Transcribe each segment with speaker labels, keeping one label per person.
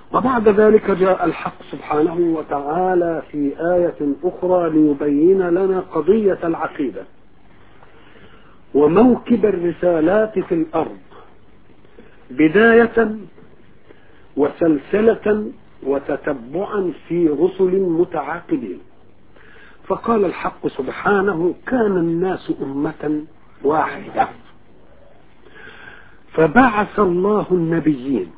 Speaker 1: وبعد ذلك جاء الحق سبحانه وتعالى في آية أخرى ليبين لنا قضية العقيدة وموكب الرسالات في الأرض بداية وسلسلة وتتبعا في رسل متعاقبين فقال الحق سبحانه كان الناس أمة واحدة فبعث الله النبيين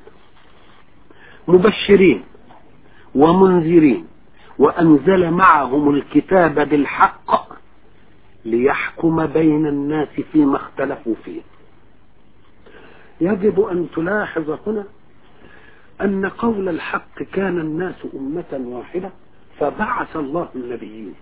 Speaker 1: مبشرين ومنذرين وأنزل معهم الكتاب بالحق ليحكم بين الناس فيما اختلفوا فيه يجب أن تلاحظ هنا أن قول الحق كان الناس أمة واحدة فبعث الله النبيين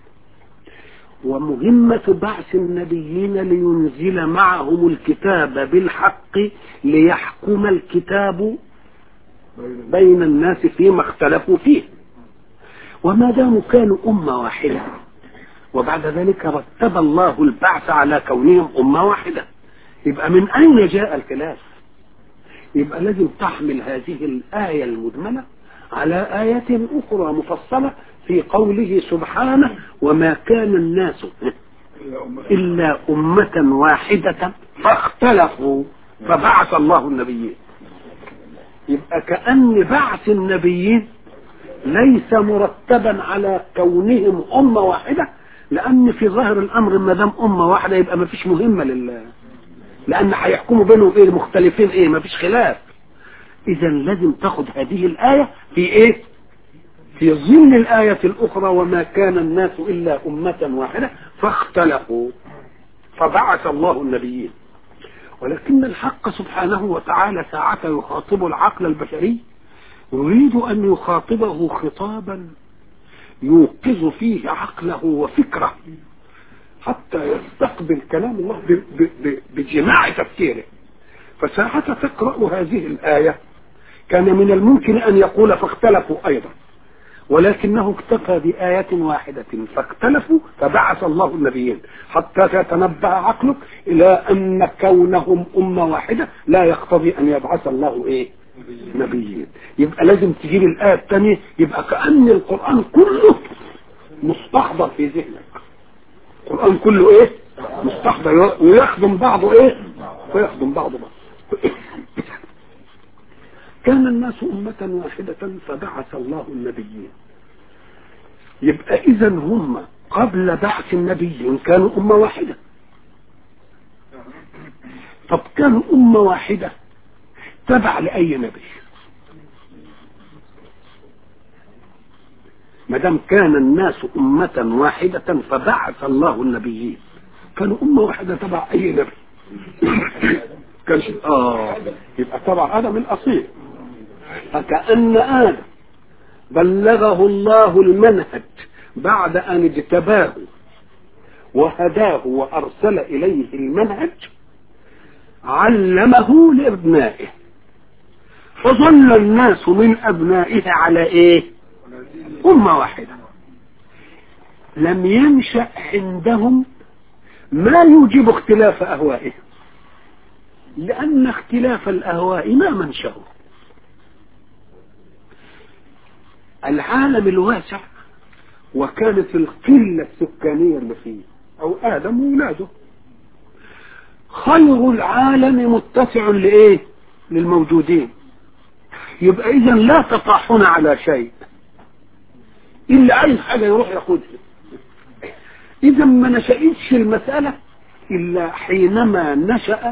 Speaker 1: ومهمة بعث النبيين لينزل معهم الكتاب بالحق ليحكم الكتاب بين الناس فيما اختلفوا فيه وما داموا كانوا أمة واحدة وبعد ذلك رتب الله البعث على كونهم أمة واحدة يبقى من أين جاء الخلاف يبقى لازم تحمل هذه الآية المجملة على آية أخرى مفصلة في قوله سبحانه وما كان الناس إلا أمة واحدة فاختلفوا فبعث الله النبيين يبقى كأن بعث النبيين ليس مرتبا على كونهم أمة واحدة لأن في ظاهر الأمر ما دام أمة واحدة يبقى ما فيش مهمة لله لأن هيحكموا بينهم إيه مختلفين إيه ما فيش خلاف إذا لازم تاخد هذه الآية في إيه في ظل الآية الأخرى وما كان الناس إلا أمة واحدة فاختلفوا فبعث الله النبيين ولكن الحق سبحانه وتعالى ساعة يخاطب العقل البشري يريد أن يخاطبه خطابا يوقظ فيه عقله وفكره حتى يستقبل كلام الله بجماع تفكيره فساعة تقرأ هذه الآية كان من الممكن أن يقول فاختلفوا أيضا ولكنه اكتفى بآية واحدة فاختلفوا فبعث الله النبيين حتى تتنبأ عقلك إلى أن كونهم أمة واحدة لا يقتضي أن يبعث الله إيه نبيين يبقى لازم تجيب الآية الثانية يبقى كأن القرآن كله مستحضر في ذهنك القرآن كله إيه مستحضر ويخدم بعضه إيه ويخدم بعضه بعض كان الناس أمة واحدة فبعث الله النبيين يبقى إذا هم قبل بعث النبيين كانوا أمة واحدة طب كانوا أمة واحدة تبع لأي نبي ما دام كان الناس أمة واحدة فبعث الله النبيين كانوا أمة واحدة تبع أي نبي كانش آه يبقى تبع آدم الأصيل فكأن آدم بلغه الله المنهج بعد أن اجتباه وهداه وأرسل إليه المنهج علمه لأبنائه فظل الناس من أبنائه على إيه أمة واحدة لم ينشأ عندهم ما يوجب اختلاف أهوائهم لأن اختلاف الأهواء ما منشأه العالم الواسع وكانت القلة السكانية اللي فيه أو آدم وولاده خير العالم متسع لإيه للموجودين يبقى إذا لا تطاحن على شيء إلا عايز حاجة يروح ياخدها إذا ما نشأتش المسألة إلا حينما نشأ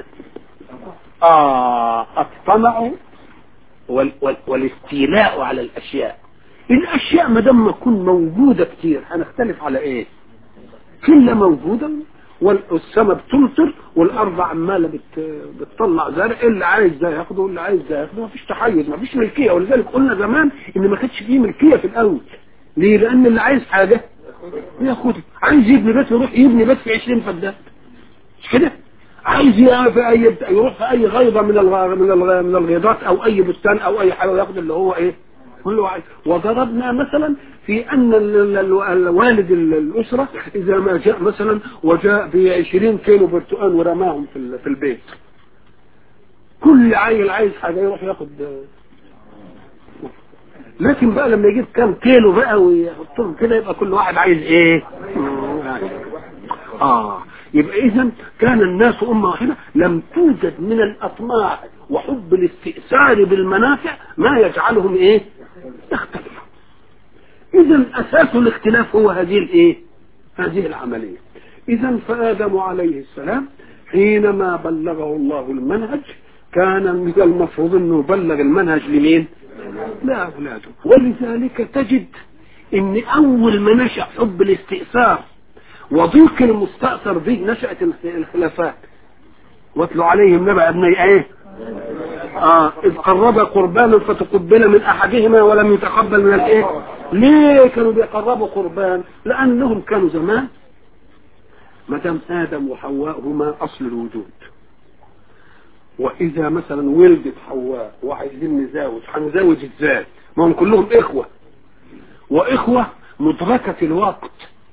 Speaker 1: آه الطمع وال وال والاستيلاء على الأشياء الأشياء ما دام تكون موجودة كتير هنختلف على إيه كلها موجودة والسماء بتمطر والأرض عمالة بت... بتطلع زرع اللي عايز ده ياخده واللي عايز ده ياخده مفيش تحيز مفيش ملكية ولذلك قلنا زمان إن ما كانش فيه ملكية في الأول ليه؟ لأن اللي عايز حاجة ياخدها عايز يبني بيت يروح يبني بيت في 20 فدان مش كده؟ عايز في اي يروح في اي غيضه من الغ... من الغ... من الغيضات او اي بستان او اي حاجه ياخد اللي هو ايه كله عايز وضربنا مثلا في ان ال... ال... الوالد الاسره اذا ما جاء مثلا وجاء ب 20 كيلو برتقال ورماهم في ال... في البيت كل عيل عايز حاجه يروح ياخد لكن بقى لما يجيب كام كيلو بقى ويحطهم كده يبقى كل واحد عايز ايه اه يبقى اذا كان الناس امه واحده لم توجد من الاطماع وحب الاستئثار بالمنافع ما يجعلهم ايه يختلفوا اذا اساس الاختلاف هو هذه الايه هذه العمليه اذا فادم عليه السلام حينما بلغه الله المنهج كان من المفروض انه يبلغ المنهج لمين لاولاده ولذلك تجد ان اول ما نشا حب الاستئثار وضيق المستأثر به نشأت الخلافات واتلو عليهم نبأ ابني ايه اه اذ قرب قربانا فتقبل من احدهما ولم يتقبل من الايه ليه كانوا بيقربوا قربان لانهم كانوا زمان ما دام ادم وحواء هما اصل الوجود واذا مثلا ولدت حواء وعايزين نزاوج هنزاوج ازاي ما هم كلهم اخوه واخوه مدركه الوقت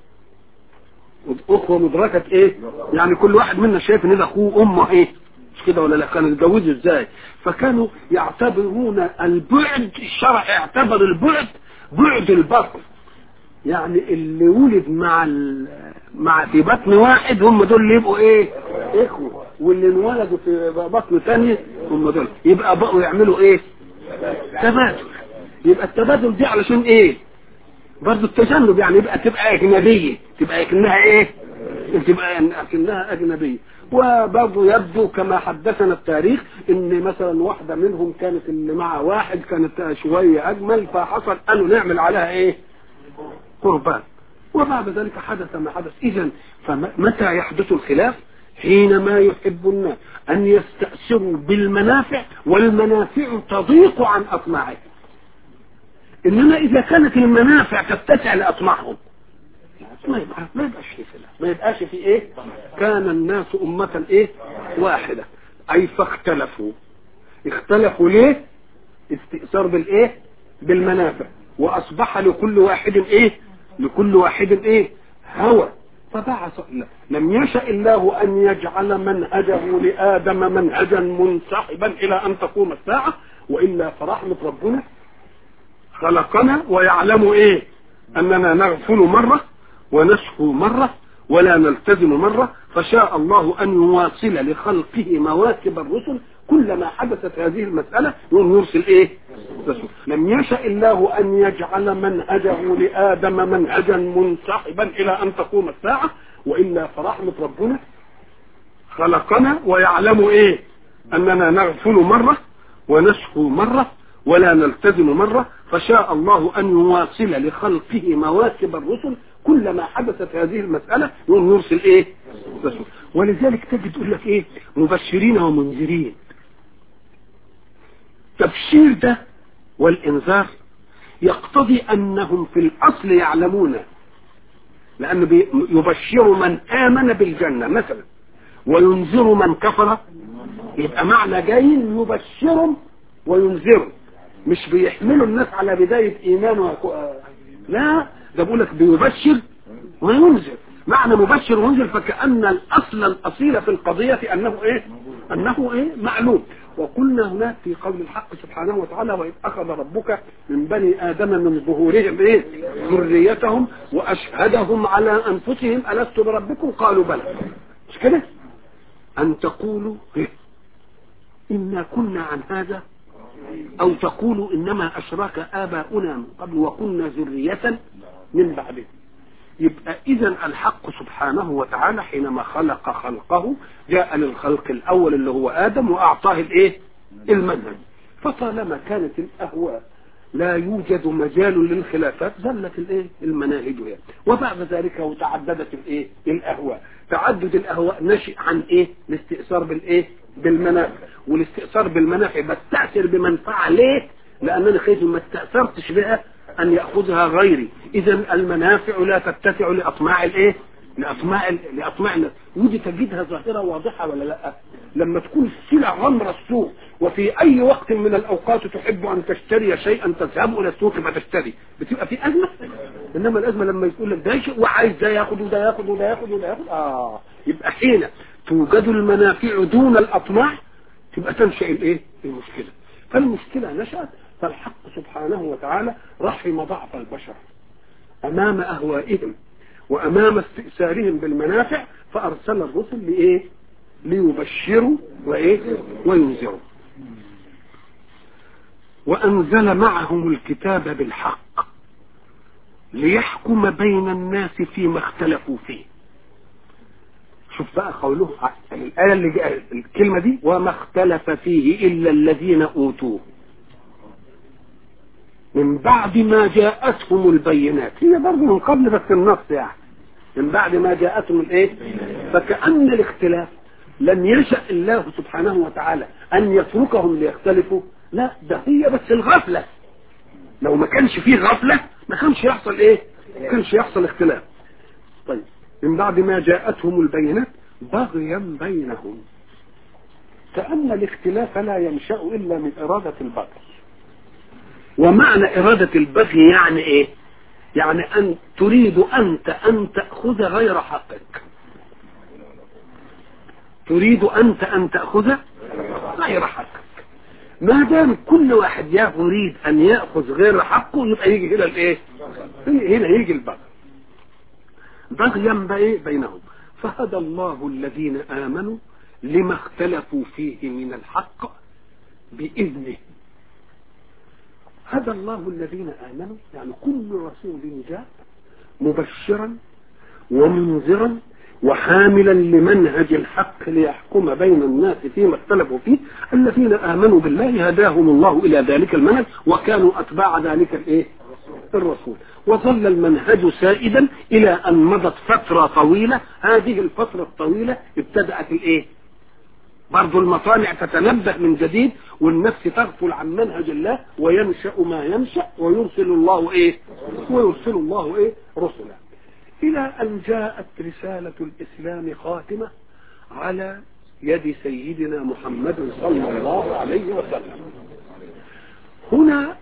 Speaker 1: اخوه مدركه ايه يعني كل واحد منا شايف ان ده اخوه وامه ايه مش كده ولا لا كانوا يتجوزوا ازاي فكانوا يعتبرون البعد الشرع يعتبر البعد بعد البطن يعني اللي ولد مع ال... مع في بطن واحد هم دول اللي يبقوا ايه اخوه واللي انولدوا في بطن ثاني هم دول يبقى بقوا يعملوا ايه تبادل يبقى التبادل دي علشان ايه برضه التجنب يعني يبقى تبقى اجنبيه تبقى اكنها ايه تبقى اكنها اجنبيه وبرضه يبدو كما حدثنا التاريخ ان مثلا واحده منهم كانت اللي مع واحد كانت شويه اجمل فحصل قالوا نعمل عليها ايه قربان وبعد ذلك حدث ما حدث اذا فمتى يحدث الخلاف حينما يحب الناس ان يستأثروا بالمنافع والمنافع تضيق عن اطماعهم انما اذا كانت المنافع تتسع لاطماعهم ما يبقى ما يبقاش في خلاف ما يبقاش في ايه كان الناس امة ايه واحدة اي فاختلفوا اختلفوا ليه استئثار بالايه بالمنافع واصبح لكل واحد ايه لكل واحد ايه هوى فبعث لم يشاء الله ان يجعل منهجه لادم منهجا منسحبا الى ان تقوم الساعه والا فرحمه ربنا خلقنا ويعلم ايه اننا نغفل مره ونسهو مره ولا نلتزم مره فشاء الله ان يواصل لخلقه مواكب الرسل كلما حدثت هذه المسألة يوم يرسل ايه رسول لم يشاء الله ان يجعل منهجه لآدم منهجا منسحبا الى ان تقوم الساعة وإلا فرحمة ربنا خلقنا ويعلم ايه اننا نغفل مرة ونسهو مرة ولا نلتزم مرة فشاء الله ان يواصل لخلقه مواكب الرسل كلما حدثت هذه المسألة يوم يرسل ايه رسول ولذلك تجد يقول لك ايه مبشرين ومنذرين التبشير ده والإنذار يقتضي أنهم في الأصل يعلمون لأنه يبشر من آمن بالجنة مثلا وينذر من كفر يبقى معنى جاي يبشرهم وينذرهم مش بيحملوا الناس على بداية إيمان وكو... لا ده بقول لك بيبشر وينذر معنى مبشر وينذر فكأن الأصل الأصيل في القضية أنه إيه أنه إيه معلوم وقلنا هناك في قول الحق سبحانه وتعالى وإذ أخذ ربك من بني آدم من ظهورهم إيه ذريتهم وأشهدهم على أنفسهم ألست بربكم قالوا بلى مش كده أن تقولوا إيه إنا كنا عن هذا أو تقولوا إنما أشرك آباؤنا من قبل وكنا ذرية من بعدهم يبقى إذا الحق سبحانه وتعالى حينما خلق خلقه جاء للخلق الأول اللي هو آدم وأعطاه الإيه؟ المنهج فطالما كانت الأهواء لا يوجد مجال للخلافات زلت الايه المناهج يعني. وبعد ذلك وتعددت الايه الاهواء تعدد الاهواء نشئ عن ايه الاستئثار بالايه بالمنافع والاستئثار بالمنافع بستأثر بمنفعه ليه لانني خايف ما استأثرتش بها ان ياخذها غيري اذا المنافع لا تتسع لاطماع الايه لاطماع لاطماع الناس ودي تجدها ظاهره واضحه ولا لا لما تكون السلع غمر السوق وفي اي وقت من الاوقات تحب ان تشتري شيئا تذهب الى السوق فتشتري بتبقى في ازمه انما الازمه لما يقول لك ده شيء وعايز ده ياخد وده ياخد وده ياخد وده ياخد اه يبقى حين توجد المنافع دون الاطماع تبقى تنشا الايه المشكله فالمشكله نشات فالحق سبحانه وتعالى رحم ضعف البشر امام اهوائهم وامام استئثارهم بالمنافع فارسل الرسل لايه ليبشروا وايه وينذروا وانزل معهم الكتاب بالحق ليحكم بين الناس فيما اختلفوا فيه شوف بقى قوله الآية اللي جاء الكلمة دي وما اختلف فيه إلا الذين أوتوه من بعد ما جاءتهم البينات هي برضه من قبل بس النص يعني من بعد ما جاءتهم الايه فكأن الاختلاف لم يشأ الله سبحانه وتعالى أن يتركهم ليختلفوا لا ده هي بس الغفلة لو ما كانش فيه غفلة ما كانش يحصل ايه ما كانش يحصل اختلاف طيب من بعد ما جاءتهم البينات بغيا بينهم كأن الاختلاف لا ينشأ إلا من إرادة البغي ومعنى إرادة البغي يعني إيه يعني أن تريد أنت أن تأخذ غير حقك تريد أنت أن تأخذ غير حقك ما دام كل واحد يريد أن يأخذ غير حقه يبقى يجي هنا الإيه هنا يجي البغي بغيا بينهم فهدى الله الذين آمنوا لما اختلفوا فيه من الحق بإذنه هدى الله الذين آمنوا يعني كل رسول جاء مبشرا ومنذرا وحاملا لمنهج الحق ليحكم بين الناس فيما اختلفوا فيه الذين آمنوا بالله هداهم الله إلى ذلك المنهج وكانوا أتباع ذلك الإيه الرسول وظل المنهج سائدا إلى أن مضت فترة طويلة هذه الفترة الطويلة ابتدأت الإيه برضو المصانع تتنبه من جديد والنفس تغفل عن منهج الله وينشأ ما ينشأ ويرسل الله إيه ويرسل الله إيه رسلا إلى أن جاءت رسالة الإسلام خاتمة على يد سيدنا محمد صلى الله عليه وسلم هنا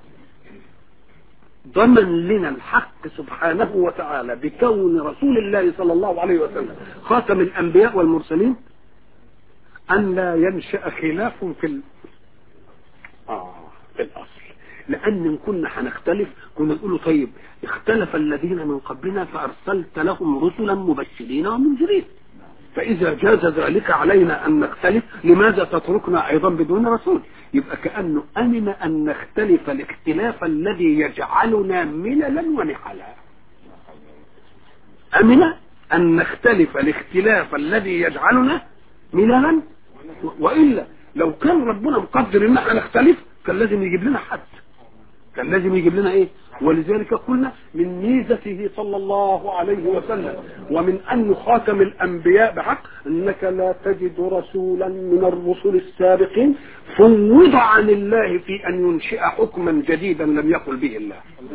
Speaker 1: ضمن لنا الحق سبحانه وتعالى بكون رسول الله صلى الله عليه وسلم خاتم الأنبياء والمرسلين أن لا ينشأ خلاف في ال... آه في الأصل لأن إن كنا هنختلف كنا نقول طيب اختلف الذين من قبلنا فأرسلت لهم رسلا مبشرين ومنذرين فإذا جاز ذلك علينا أن نختلف لماذا تتركنا أيضا بدون رسول يبقى كأنه أمن أن نختلف الاختلاف الذي يجعلنا مللا ونحلا أمن أن نختلف الاختلاف الذي يجعلنا مللا وإلا لو كان ربنا مقدر ان احنا نختلف كان لازم يجيب لنا حد كان لازم يجيب لنا ايه ولذلك قلنا من ميزته صلى الله عليه وسلم ومن أن خاتم الأنبياء بحق أنك لا تجد رسولا من الرسل السابقين فوض عن الله في أن ينشئ حكما جديدا لم يقل به الله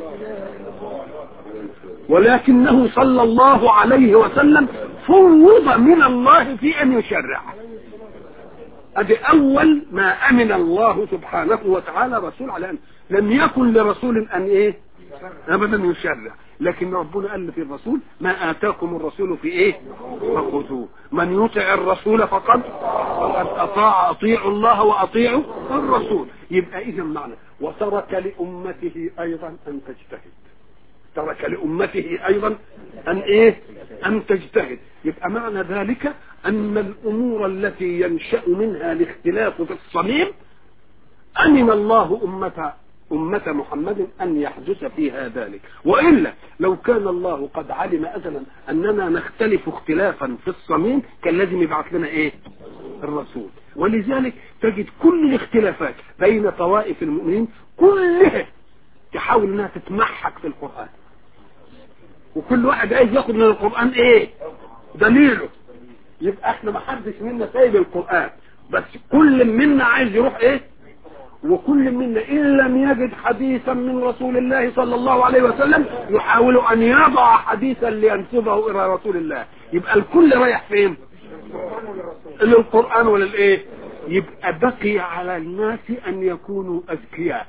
Speaker 1: ولكنه صلى الله عليه وسلم فوض من الله في أن يشرع ادي اول ما امن الله سبحانه وتعالى رسول على ان لم يكن لرسول ان ايه ابدا يشرع لكن ربنا قال في الرسول ما اتاكم الرسول في ايه فخذوه من يطع الرسول فقد فقد اطاع اطيعوا الله واطيعوا الرسول يبقى اذا معنى وترك لامته ايضا ان تجتهد ترك لأمته أيضا أن إيه أن تجتهد يبقى معنى ذلك أن الأمور التي ينشأ منها الاختلاف في الصميم أمن الله أمة أمة محمد أن يحدث فيها ذلك وإلا لو كان الله قد علم أزلا أننا نختلف اختلافا في الصميم كان لازم يبعث لنا إيه الرسول ولذلك تجد كل الاختلافات بين طوائف المؤمنين كلها تحاول انها تتمحك في القرآن وكل واحد عايز ياخد من القرآن ايه دليله يبقى احنا ما حدش منا سايب القرآن بس كل منا عايز يروح ايه وكل منا ان لم يجد حديثا من رسول الله صلى الله عليه وسلم يحاول ان يضع حديثا لينسبه الى رسول الله يبقى الكل رايح فين للقرآن وللايه يبقى بقي على الناس ان يكونوا اذكياء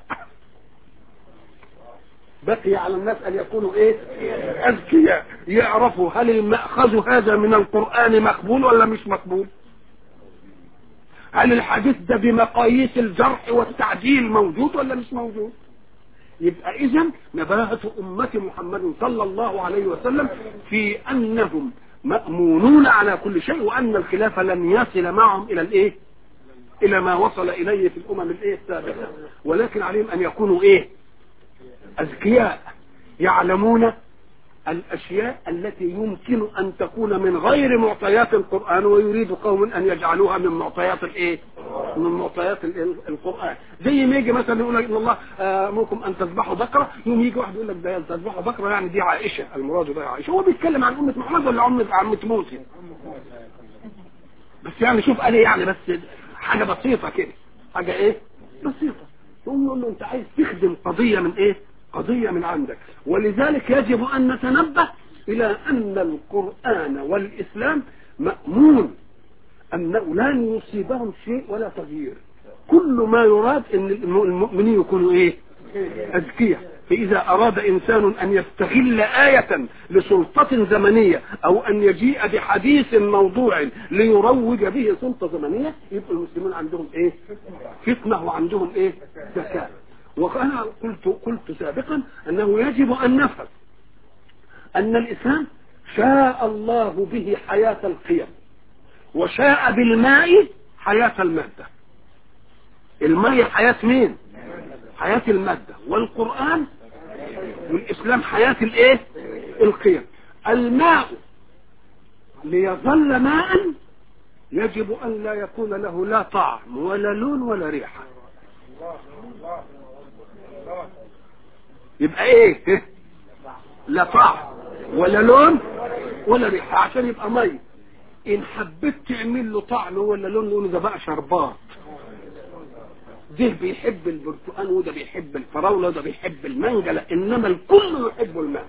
Speaker 1: بقي على الناس ان يكونوا ايه اذكياء يعرفوا هل المأخذ هذا من القرآن مقبول ولا مش مقبول هل الحديث ده بمقاييس الجرح والتعديل موجود ولا مش موجود يبقى اذا نباهة أمة محمد صلى الله عليه وسلم في أنهم مأمونون على كل شيء وأن الخلاف لن يصل معهم إلى الإيه إلى ما وصل إليه في الأمم الإيه السابقة ولكن عليهم أن يكونوا إيه أذكياء يعلمون الأشياء التي يمكن أن تكون من غير معطيات القرآن ويريد قوم أن يجعلوها من معطيات الإيه؟ من معطيات القرآن زي ما يجي مثلا يقول لك إن الله أمركم أن تذبحوا بقرة يوم يجي واحد يقول لك ده تذبحوا بقرة يعني دي عائشة المراد بها عائشة هو بيتكلم عن أمة محمد ولا أمة عمة موسى بس يعني شوف قال يعني بس حاجة بسيطة كده حاجة إيه؟ بسيطة يقوم يقول له أنت عايز تخدم قضية من إيه؟ قضية من عندك ولذلك يجب أن نتنبه إلى أن القرآن والإسلام مأمون أنه لن يصيبهم شيء ولا تغيير كل ما يراد أن المؤمنين يكونوا إيه أذكياء فإذا أراد إنسان أن يستغل آية لسلطة زمنية أو أن يجيء بحديث موضوع ليروج به سلطة زمنية يبقى المسلمون عندهم إيه فتنة وعندهم إيه ذكاء وأنا قلت قلت سابقا أنه يجب أن نفهم أن الإسلام شاء الله به حياة القيم وشاء بالماء حياة المادة الماء حياة مين حياة المادة والقرآن والإسلام حياة الايه القيم الماء ليظل ماء يجب أن لا يكون له لا طعم ولا لون ولا ريحة يبقى ايه لا طعم ولا لون ولا ريحه عشان يبقى مي ان حبيت تعمل له طعم ولا لون نقول ده بقى شربات ده بيحب البرتقال وده بيحب الفراوله وده بيحب المانجا لا انما الكل يحب الماء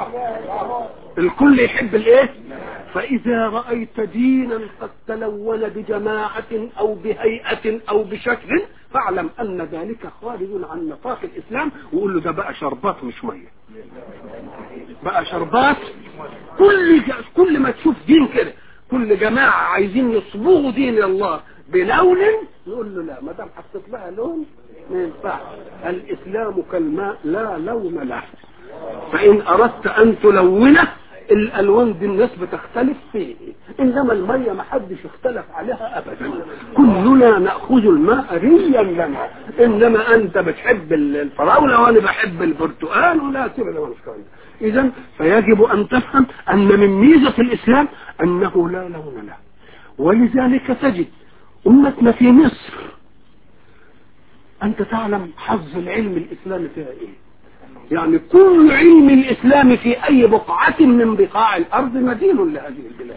Speaker 1: الكل يحب الايه فاذا رايت دينا قد تلون بجماعه او بهيئه او بشكل فاعلم ان ذلك خارج عن نطاق الاسلام وقول له ده بقى شربات مش ميه بقى شربات كل كل ما تشوف دين كده كل جماعه عايزين يصبغوا دين الله بلون نقول له لا ما دام حطيت لها لون ما ينفعش الاسلام كالماء لا لون له فان اردت ان تلونه الالوان دي الناس بتختلف فيه انما الميه ما حدش اختلف عليها ابدا كلنا ناخذ الماء ريا لنا انما انت بتحب الفراوله وانا بحب البرتقال ولا تبدا مش اذا فيجب ان تفهم ان من ميزه الاسلام انه لا لون له ولذلك تجد امتنا في مصر انت تعلم حظ العلم الاسلامي فيها ايه يعني كل علم الاسلام في اي بقعة من بقاع الارض مدين لهذه البلاد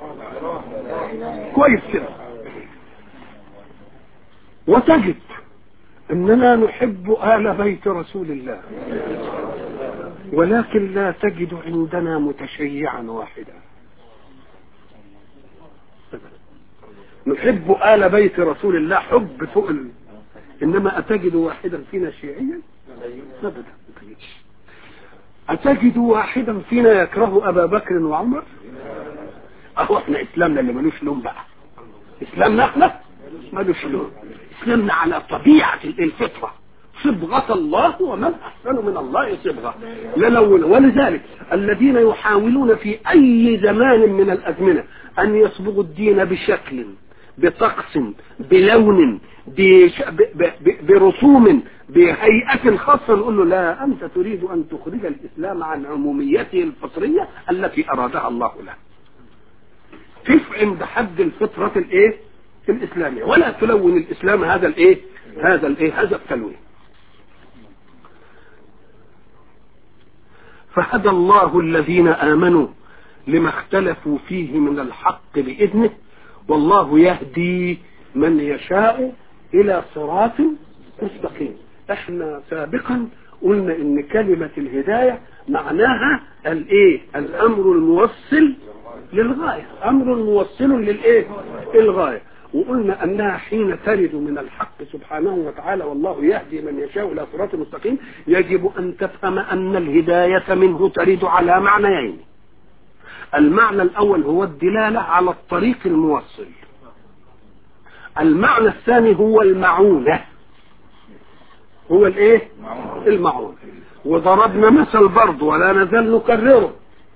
Speaker 1: كويس كده وتجد اننا نحب ال بيت رسول الله ولكن لا تجد عندنا متشيعا واحدا نحب آل بيت رسول الله حب فوق ال... إنما أتجد واحدا فينا شيعيا أبدا أتجد واحدا فينا يكره أبا بكر وعمر أهو احنا إسلامنا اللي ملوش لون بقى إسلامنا احنا ملوش لون إسلامنا على طبيعة الفطرة صبغة الله ومن أحسن من الله صبغة للون ولذلك الذين يحاولون في أي زمان من الأزمنة أن يصبغوا الدين بشكل بطقس بلون بش... ب... ب... برسوم بهيئة خاصة نقول له لا أنت تريد أن تخرج الإسلام عن عموميته الفطرية التي أرادها الله له كيف عند حد الفطرة الإيه الإسلامية ولا تلون الإسلام هذا الإيه هذا الإيه هذا التلوين فهدى الله الذين آمنوا لما اختلفوا فيه من الحق بإذنه والله يهدي من يشاء إلى صراط مستقيم احنا سابقا قلنا ان كلمة الهداية معناها الايه الامر الموصل للغاية امر موصل للايه الغاية وقلنا انها حين ترد من الحق سبحانه وتعالى والله يهدي من يشاء الى صراط مستقيم يجب ان تفهم ان الهداية منه ترد على معنيين المعنى الاول هو الدلالة على الطريق الموصل المعنى الثاني هو المعونة هو الايه المعونة وضربنا مثل برضه ولا نزال نكرره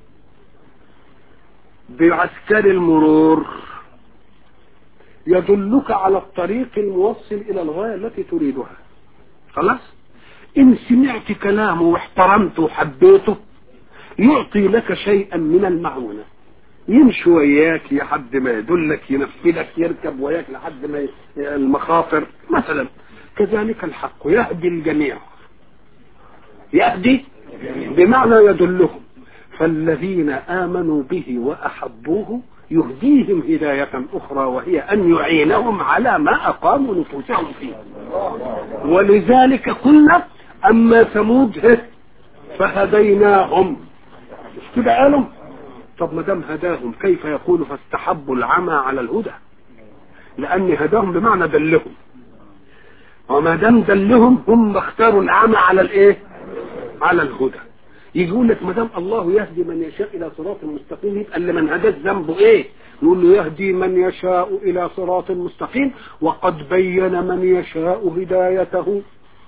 Speaker 1: بعسكر المرور يدلك على الطريق الموصل الى الغايه التي تريدها خلاص ان سمعت كلامه واحترمته وحبيته يعطي لك شيئا من المعونه يمشي وياك لحد ما يدلك ينفذك يركب وياك لحد ما ي... المخاطر مثلا كذلك الحق يهدي الجميع يهدي بمعنى يدلهم فالذين آمنوا به وأحبوه يهديهم هداية أخرى وهي أن يعينهم على ما أقاموا نفوسهم فيه ولذلك قلنا أما ثمود فهديناهم مش كده قالوا طب ما دام هداهم كيف يقول فاستحبوا العمى على الهدى لأن هداهم بمعنى دلهم وما دام دلهم هم اختاروا العمى على الايه على الهدى يقول لك ما دام الله يهدي من يشاء الى صراط مستقيم يبقى اللي من هداه ذنبه ايه نقول له يهدي من يشاء الى صراط مستقيم وقد بين من يشاء هدايته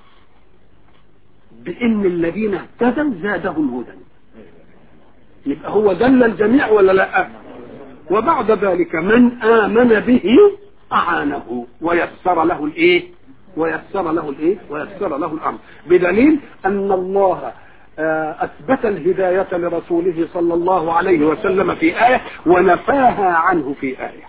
Speaker 1: بان الذين اهتدوا زادهم هدى يبقى هو دل الجميع ولا لا وبعد ذلك من امن به اعانه ويسر له الايه ويسر له الايه ويسر له الامر بدليل ان الله اثبت الهدايه لرسوله صلى الله عليه وسلم في ايه ونفاها عنه في ايه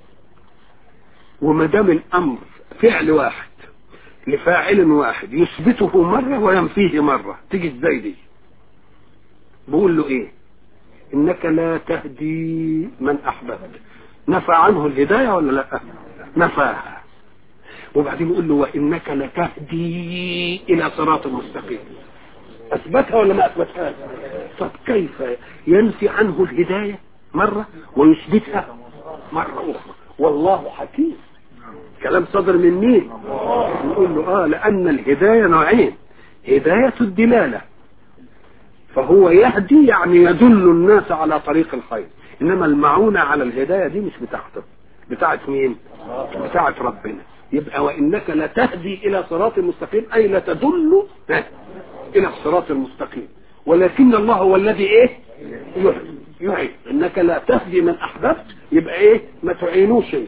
Speaker 1: وما دام الامر فعل واحد لفاعل واحد يثبته مره وينفيه مره تيجي ازاي دي بقول له ايه انك لا تهدي من احببت نفى عنه الهدايه ولا لا نفاها وبعدين يقول له وانك لتهدي الى صراط مستقيم اثبتها ولا ما اثبتهاش طب كيف ينفي عنه الهدايه مره ويثبتها مره اخرى والله حكيم كلام صدر من مين نقول له اه لان الهدايه نوعين هدايه الدلاله فهو يهدي يعني يدل الناس على طريق الخير انما المعونه على الهدايه دي مش بتاعته بتاعت مين بتاعت ربنا يبقى وانك لتهدي الى صراط مستقيم اي لتدل الى الصراط المستقيم ولكن الله هو الذي ايه يعين انك لا تهدي من احببت يبقى ايه ما تعينوش انت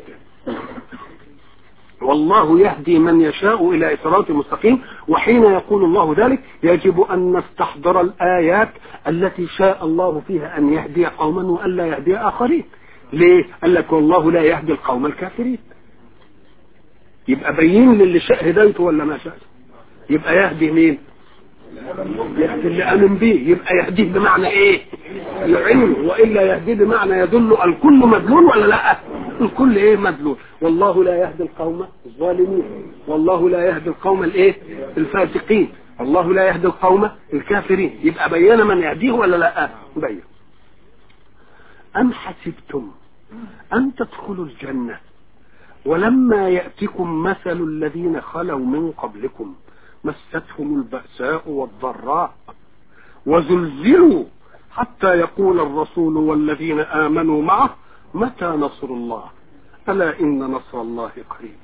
Speaker 1: والله يهدي من يشاء الى صراط مستقيم وحين يقول الله ذلك يجب ان نستحضر الايات التي شاء الله فيها ان يهدي قوما والا يهدي اخرين ليه قال لك والله لا يهدي القوم الكافرين يبقى بين للي شاء هدايته ولا ما شاء يبقى يهدي مين يهدي اللي امن به يبقى يهديه بمعنى ايه يعينه والا يهديه بمعنى يدل الكل مدلول ولا لا الكل ايه مدلول والله لا يهدي القوم الظالمين والله لا يهدي القوم الايه الفاسقين الله لا يهدي القوم الكافرين يبقى بين من يهديه ولا لا بين ام حسبتم ان تدخلوا الجنه ولما يأتكم مثل الذين خلوا من قبلكم مستهم البأساء والضراء وزلزلوا حتى يقول الرسول والذين آمنوا معه متى نصر الله ألا إن نصر الله قريب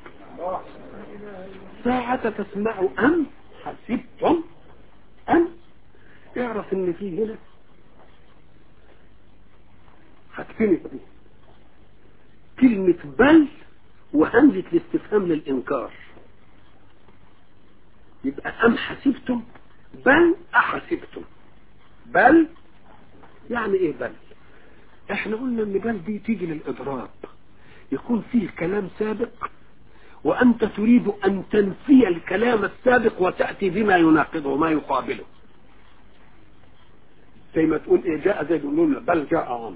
Speaker 1: ساعة تسمع أم حسبتم أم اعرف إن في هنا حاجتين اتنين كلمة بل وهمزة الاستفهام للإنكار يبقى أم حسبتم بل أحسبتم بل يعني إيه بل إحنا قلنا إن بل دي تيجي للإضراب يكون فيه كلام سابق وأنت تريد أن تنفي الكلام السابق وتأتي بما يناقضه وما يقابله زي ما تقول إيه جاء زي يقولون بل جاء عمرو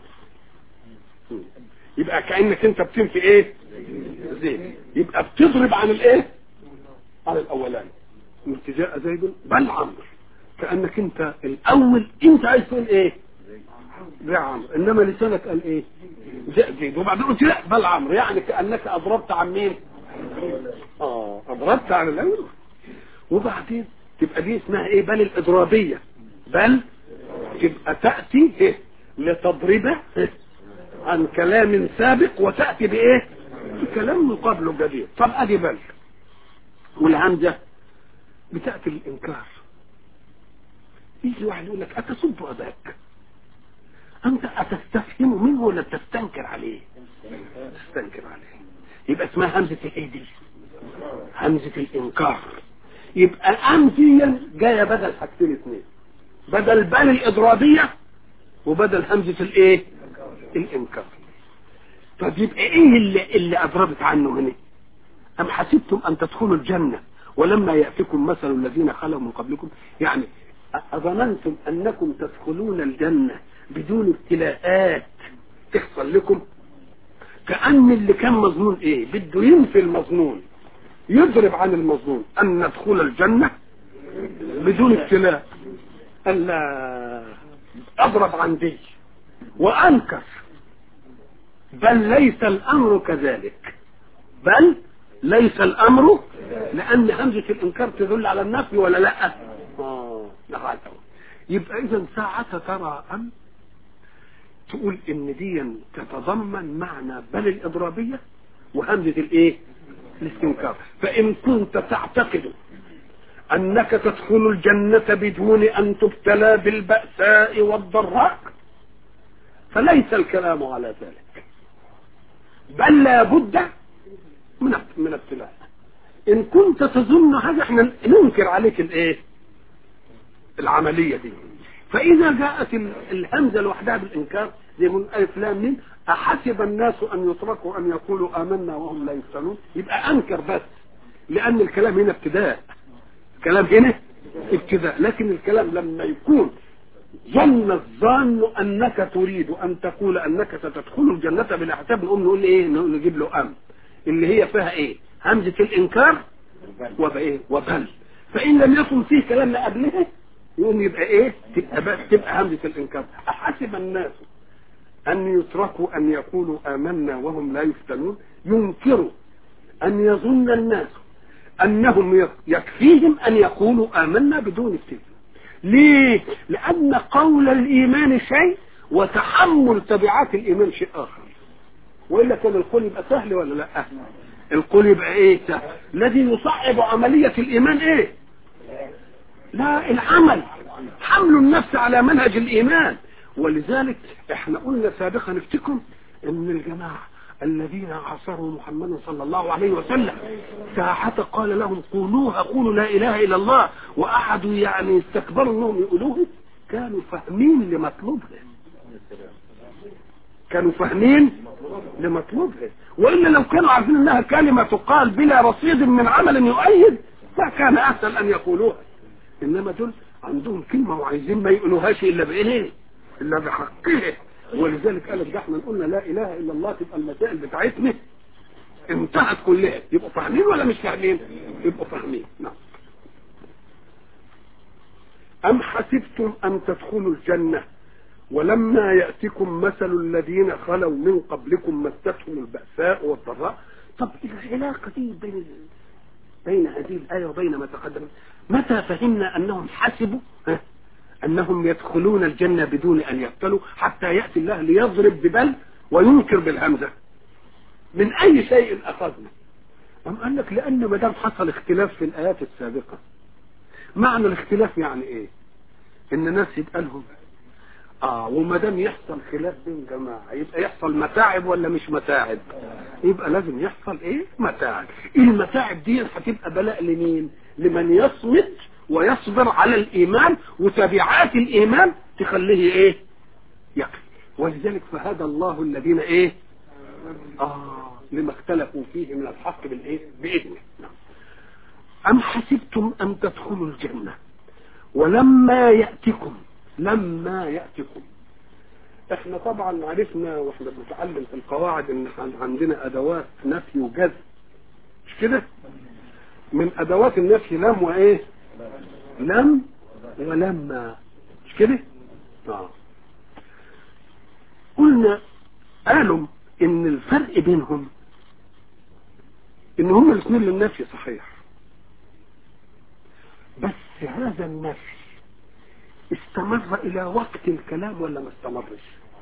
Speaker 1: يبقى كأنك أنت بتنفي إيه زيد يبقى بتضرب عن الايه عن الاولاني قلت جاء زيد بل عمرو كانك انت الاول انت عايز تقول ايه جاء عمرو انما لسانك قال ايه جاء زيد وبعدين قلت لا بل عمرو يعني كانك اضربت عن مين اه اضربت عن الاول وبعدين تبقى دي اسمها ايه بل الاضرابيه بل تبقى تاتي إيه؟ لتضربه إيه؟ عن كلام سابق وتاتي بايه كلام مقابله جديد طب ادي بل والهمزه بتاتي الانكار يجي واحد يقول لك أتسب أباك أنت أتستفهم منه ولا تستنكر عليه تستنكر عليه يبقى اسمها همزة الايه دي همزة الإنكار يبقى أمزيا جاية بدل حاجتين اثنين بدل بال الإضرابية وبدل همزة الايه الإنكار طب يبقى ايه اللي, اللي أضربت عنه هنا أم حسبتم أن تدخلوا الجنة ولما يأتكم مثل الذين خلوا من قبلكم يعني أظننتم أنكم تدخلون الجنة بدون ابتلاءات تحصل لكم كأن اللي كان مظنون ايه بده ينفي المظنون يضرب عن المظنون أن ندخل الجنة بدون ابتلاء ألا أضرب عن دي وأنكر بل ليس الأمر كذلك بل ليس الأمر لأن همزة الإنكار تدل على النفي ولا لا آه يبقى إذا ساعة ترى أن تقول إن دي تتضمن معنى بل الإضرابية وهمزة الإيه الاستنكار فإن كنت تعتقد أنك تدخل الجنة بدون أن تبتلى بالبأساء والضراء فليس الكلام على ذلك بل لا بد من من ابتلاء ان كنت تظن هذا احنا ننكر عليك الايه العملية دي فاذا جاءت الهمزة لوحدها بالانكار زي من الف لام ميم احسب الناس ان يتركوا ان يقولوا امنا وهم لا يفتنون يبقى انكر بس لان الكلام هنا ابتداء الكلام هنا ابتداء لكن الكلام لما يكون ظن الظان انك تريد ان تقول انك ستدخل الجنة بلا حساب نقوم نقول ايه نجيب له ام اللي هي فيها ايه همزة الانكار وبايه وبل فان لم يكن فيه كلام قبلها يقوم يبقى ايه تبقى بس تبقى همزة الانكار احسب الناس ان يتركوا ان يقولوا امنا وهم لا يفتنون ينكروا ان يظن الناس انهم يكفيهم ان يقولوا امنا بدون افتنان ليه لان قول الايمان شيء وتحمل تبعات الايمان شيء اخر والا كان القول يبقى سهل ولا لا القول يبقى ايه سهل الذي يصعب عملية الايمان ايه لا العمل حمل النفس على منهج الايمان ولذلك احنا قلنا سابقا افتكروا ان الجماعة الذين عاصروا محمدا صلى الله عليه وسلم ساعة قال لهم قولوها قولوا لا اله الا الله واحدوا يعني استكبروا انهم يقولوه كانوا فاهمين لمطلوبهم كانوا فاهمين لمطلوبها وإلا لو كانوا عارفين انها كلمة تقال بلا رصيد من عمل يؤيد فكان احسن ان يقولوها انما دول عندهم كلمة وعايزين ما يقولوهاش الا بايه الا بحقها ولذلك قالت ده احنا قلنا لا اله الا الله تبقى المسائل بتاعتنا انتهت كلها يبقوا فاهمين ولا مش فاهمين يبقوا فاهمين نعم ام حسبتم ان تدخلوا الجنه ولما يأتكم مثل الذين خلوا من قبلكم مستهم البأساء والضراء طب العلاقة دي بين بين هذه الآية وبين ما تقدم متى فهمنا أنهم حسبوا أنهم يدخلون الجنة بدون أن يقتلوا حتى يأتي الله ليضرب ببل وينكر بالهمزة من أي شيء أخذنا أم قال لك لأن ما دام حصل اختلاف في الآيات السابقة معنى الاختلاف يعني إيه إن ناس يبقى لهم اه وما دام يحصل خلاف بين جماعه يبقى يحصل متاعب ولا مش متاعب يبقى لازم يحصل ايه متاعب المتاعب دي هتبقى بلاء لمين لمن يصمت ويصبر على الايمان وتبعات الايمان تخليه ايه يقف ولذلك فهدى الله الذين ايه اه لما اختلفوا فيه من الحق بالايه باذنه نعم. ام حسبتم ان تدخلوا الجنه ولما ياتكم لما يأتكم احنا طبعا عرفنا واحنا بنتعلم في القواعد ان عندنا ادوات نفي وجذب مش كده من ادوات النفي لم وايه لم ولما مش كده اه قلنا قالوا ان الفرق بينهم ان هم الاثنين للنفي صحيح بس هذا النفي استمر الى وقت الكلام ولا ما استمرش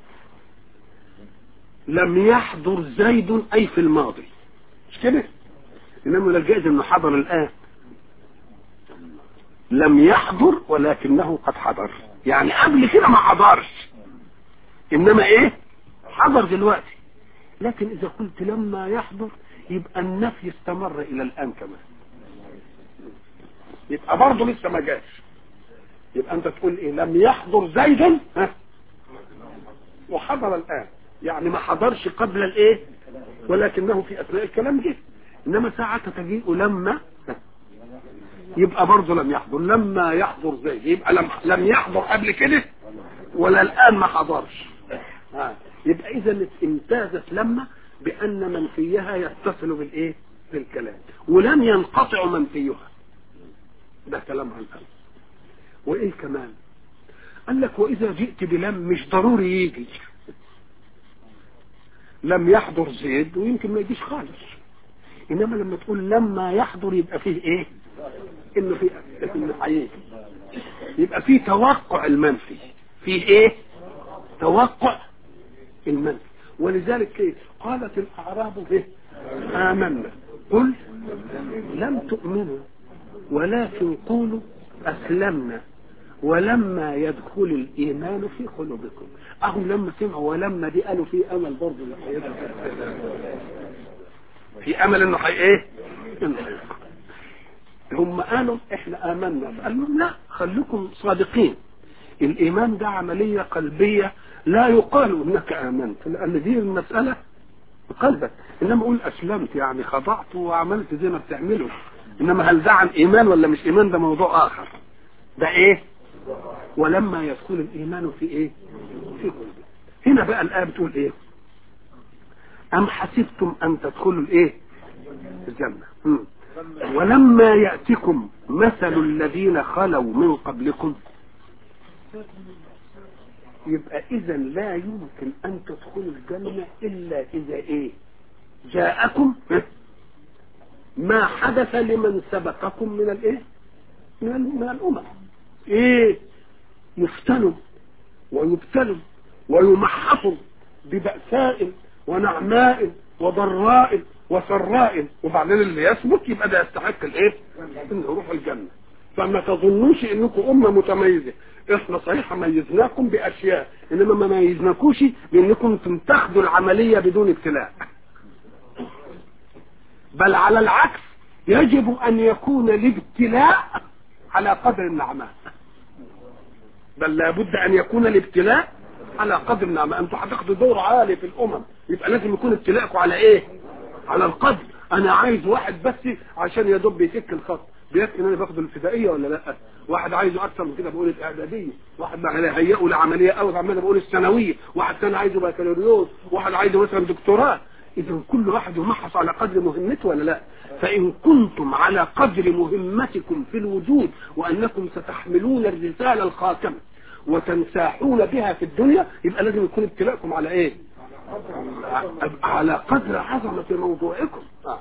Speaker 1: لم يحضر زيد اي في الماضي مش كده انما الجائز انه حضر الان لم يحضر ولكنه قد حضر يعني قبل كده ما حضرش انما ايه حضر دلوقتي لكن اذا قلت لما يحضر يبقى النفي استمر الى الان كمان يبقى برضه لسه ما جاش يبقى انت تقول ايه لم يحضر زيدا ها وحضر الان يعني ما حضرش قبل الايه ولكنه في اثناء الكلام جه انما ساعة تجيء لما يبقى برضه لم يحضر لما يحضر زيد يبقى لم لم يحضر قبل كده ولا الان ما حضرش ها. يبقى اذا امتازت لما بان منفيها يتصل بالايه بالكلام ولم ينقطع منفيها ده كلام عن الأمر وايه كمان قال لك واذا جئت بلم مش ضروري يجي لم يحضر زيد ويمكن ما يجيش خالص انما لما تقول لما يحضر يبقى فيه ايه انه في انه هيجي يبقى فيه توقع المنفي فيه ايه توقع المنفي ولذلك ايه قالت الاعراب ايه امنا قل لم تؤمنوا ولكن قولوا اسلمنا ولما يدخل الايمان في قلوبكم اهم لما سمعوا ولما دي قالوا في امل برضه اللي هيدخل في امل انه حي ايه انه هيدخل هم قالوا احنا امنا قال لهم لا خليكم صادقين الايمان ده عمليه قلبيه لا يقال انك امنت لان دي المساله قلبك انما اقول اسلمت يعني خضعت وعملت زي ما بتعمله انما هل ده عن ايمان ولا مش ايمان ده موضوع اخر ده ايه ولما يدخل الايمان في ايه في قلبه هنا بقى الايه بتقول ايه ام حسبتم ان تدخلوا الايه الجنه مم. ولما ياتكم مثل الذين خلوا من قبلكم يبقى اذا لا يمكن ان تدخلوا الجنه الا اذا ايه جاءكم ما حدث لمن سبقكم من الايه من, ال- من الامم ايه يفتنوا ويبتلوا ويمحصوا ببأساء ونعماء وضراء وسراء وبعدين اللي يثبت يبقى ده يستحق الايه انه يروح الجنه فما تظنوش انكم امه متميزه احنا صحيح ميزناكم باشياء انما ما ميزناكوش بانكم تاخدوا العمليه بدون ابتلاء بل على العكس يجب ان يكون الابتلاء على قدر النعماء بل لابد ان يكون الابتلاء على قدر النعماء انتوا هتاخدوا دور عالي في الامم يبقى لازم يكون ابتلاءكم على ايه على القدر انا عايز واحد بس عشان يا دوب يفك الخط بيكفي ان انا باخد الابتدائيه ولا لا واحد عايزه اكثر من كده بقول الاعداديه واحد هيئه لعمليه او عمال بقول الثانويه واحد ثاني عايزه بكالوريوس واحد عايزه مثلا دكتوراه اذا كل واحد يمحص على قدر مهمته ولا لا فان كنتم على قدر مهمتكم في الوجود وانكم ستحملون الرساله الخاتمه وتنساحون بها في الدنيا يبقى لازم يكون ابتلاءكم على ايه على قدر عظمه موضوعكم آه.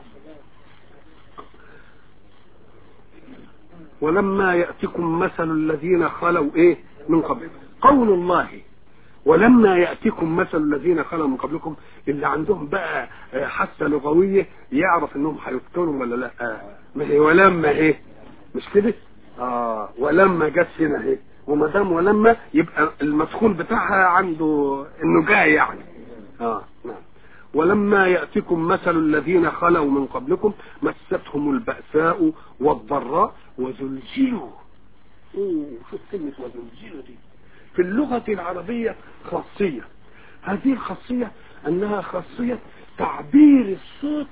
Speaker 1: ولما يأتكم مثل الذين خلوا ايه من قبل قول الله ولما يأتكم مثل الذين خلوا من قبلكم اللي عندهم بقى آه، حاسة لغوية يعرف انهم هيفتنوا ولا لا آه. ما هي ولما ايه مش كده اه ولما جت هنا اهي وما دام ولما يبقى المدخول بتاعها عنده انه جاي يعني اه نعم ولما يأتكم مثل الذين خلوا من قبلكم مستهم البأساء والضراء وزلزلوا أوه، شوف كلمة وزلزلوا دي في اللغة العربية خاصية هذه الخاصية أنها خاصية تعبير الصوت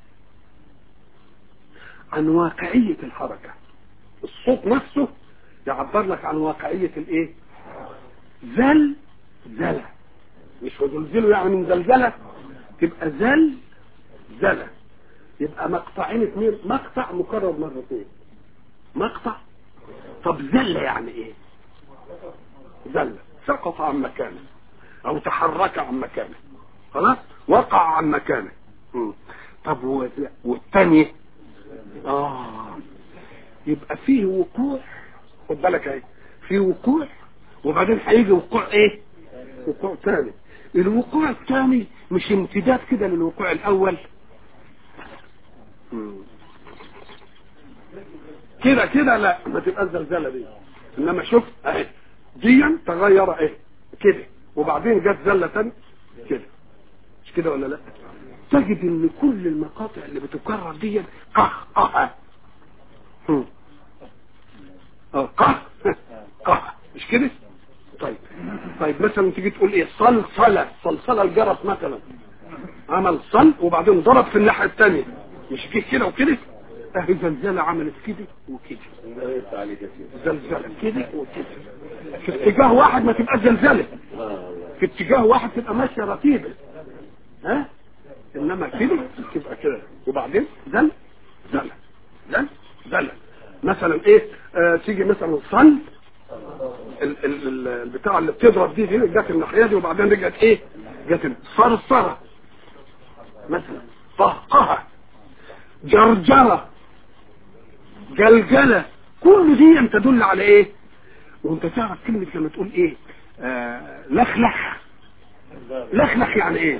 Speaker 1: عن واقعية الحركة الصوت نفسه يعبر لك عن واقعية الايه زل زلة مش وزلزله يعني من زلزلة تبقى زل زلة يبقى مقطعين اثنين مقطع مكرر مرتين مقطع طب زل يعني ايه زل سقط عن مكانه او تحرك عن مكانه خلاص وقع عن مكانه مم. طب و- والتاني اه يبقى فيه وقوع خد بالك اهي في وقوع وبعدين هيجي وقوع ايه وقوع ثاني الوقوع الثاني مش امتداد كده للوقوع الاول مم. كده كده لا ما تبقى الزلزله دي انما شوف اهي دي تغير اهي كده وبعدين جت زله ثانيه كده مش كده ولا لا تجد ان كل المقاطع اللي بتكرر دي قه قه هم. اه قه قه مش كده طيب طيب مثلا تيجي تقول ايه صلصله صلصله الجرس مثلا عمل صل وبعدين ضرب في الناحيه الثانيه مش فيه كده وكده اهي زلزله عملت كده وكده زلزله كده وكده في اتجاه واحد ما تبقى زلزله في اتجاه واحد تبقى ماشيه رتيبه ها انما كده تبقى كده وبعدين زل زل زل زل مثلا ايه آه تيجي مثلا صل ال- ال- ال- البتاع اللي بتضرب دي دي جت الناحيه دي وبعدين رجعت ايه جت صرصره مثلا طهقها جرجره جلجله كل دي تدل على ايه وانت تعرف كلمه لما تقول ايه آه لخلخ لخلخ يعني ايه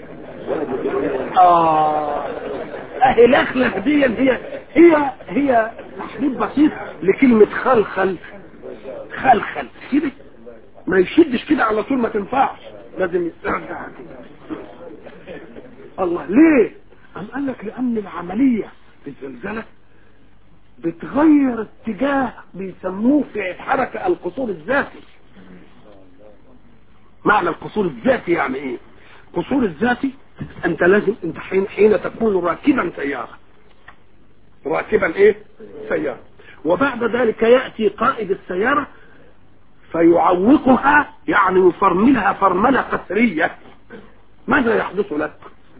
Speaker 1: اه اهي لخلخ دي هي هي هي تحديد بسيط لكلمه خلخل خلخل كده ما يشدش كده على طول ما تنفعش لازم يسترجع كده الله ليه قام قال لك لان العمليه في الزلزله بتغير اتجاه بيسموه في الحركه القصور الذاتي معنى القصور الذاتي يعني ايه القصور الذاتي انت لازم انت حين, حين تكون راكبا سياره راكبا ايه سياره وبعد ذلك ياتي قائد السياره فيعوقها يعني يفرملها فرمله قسريه ماذا يحدث لك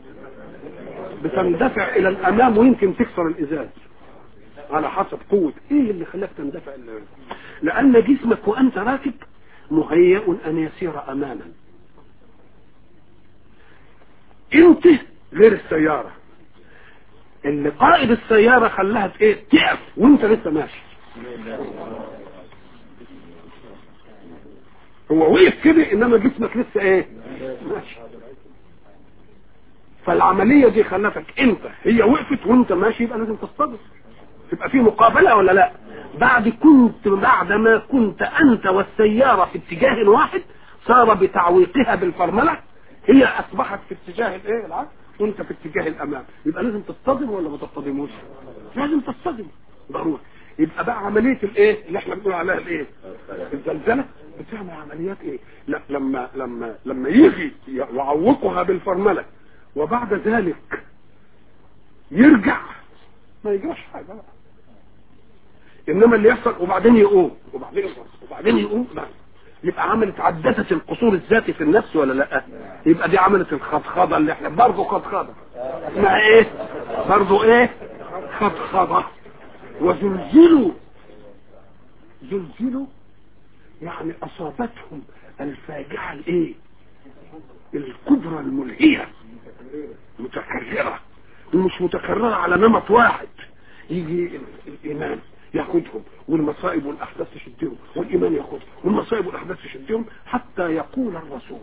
Speaker 1: بتندفع الى الامام ويمكن تكسر الازاز على حسب قوة ايه اللي خلاك تندفع الى لان جسمك وانت راكب مهيئ ان يسير اماما انت غير السيارة اللي قائد السيارة خلاها ايه تقف وانت لسه ماشي هو وقف كده انما جسمك لسه ايه ماشي فالعملية دي خلتك انت هي وقفت وانت ماشي يبقى لازم تصطدم تبقى في مقابلة ولا لا بعد كنت بعد ما كنت انت والسيارة في اتجاه واحد صار بتعويقها بالفرملة هي اصبحت في اتجاه الايه العكس وانت في اتجاه الامام يبقى لازم تصطدم ولا ما تصطدموش لازم تصطدم ضروري يبقى بقى عملية الايه اللي احنا بنقول عليها الايه الزلزلة بتعمل عمليات ايه لا لما لما لما يجي يعوقها بالفرملة وبعد ذلك يرجع ما يجراش حاجة بقى انما اللي يحصل وبعدين يقوم وبعدين يقوم وبعدين يقوم لا يبقى عملت عدسة القصور الذاتي في النفس ولا لا يبقى دي عملت الخضخضة اللي احنا برضه خضخضة اسمها ايه برضه ايه خضخضة وزلزلوا زلزلوا يعني اصابتهم الفاجعة الايه الكبرى الملهية متكررة ومش متكررة على نمط واحد يجي الإيمان ياخدهم والمصائب والأحداث تشدهم والإيمان ياخدهم والمصائب والأحداث تشدهم حتى يقول الرسول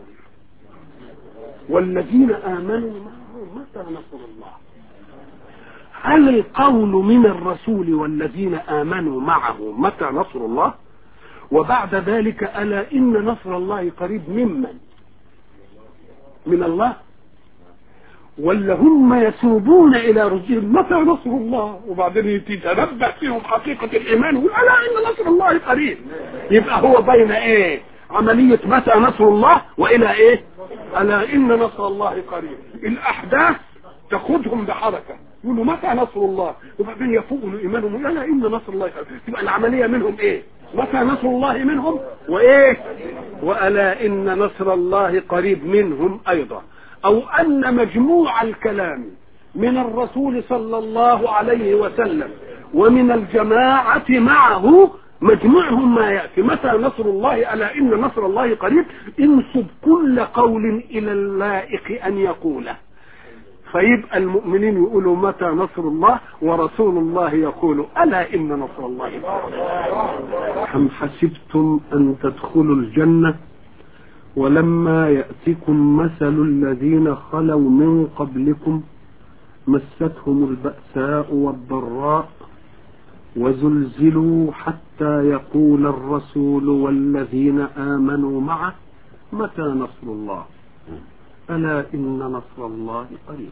Speaker 1: والذين آمنوا معه متى نصر الله هل القول من الرسول والذين آمنوا معه متى نصر الله وبعد ذلك ألا إن نصر الله قريب ممن من الله ولا هم يسوبون الى رجلهم متى نصر الله وبعدين تتنبأ فيهم حقيقة الايمان ويقول الا ان نصر الله قريب يبقى هو بين ايه عملية متى نصر الله والى ايه الا ان نصر الله قريب الاحداث تاخذهم بحركة يقولوا متى نصر الله وبعدين يفوقوا ايمانهم الا ان نصر الله قريب تبقى العملية منهم ايه متى نصر الله منهم وايه والا ان نصر الله قريب منهم ايضا او ان مجموع الكلام من الرسول صلى الله عليه وسلم ومن الجماعة معه مجموعهم ما يأتي متى نصر الله ألا إن نصر الله قريب انسب كل قول إلى اللائق أن يقوله فيبقى المؤمنين يقولوا متى نصر الله ورسول الله يقول ألا إن نصر الله أم حسبتم أن تدخلوا الجنة ولما يأتكم مثل الذين خلوا من قبلكم مستهم البأساء والضراء وزلزلوا حتى يقول الرسول والذين آمنوا معه متى نصر الله ألا إن نصر الله قريب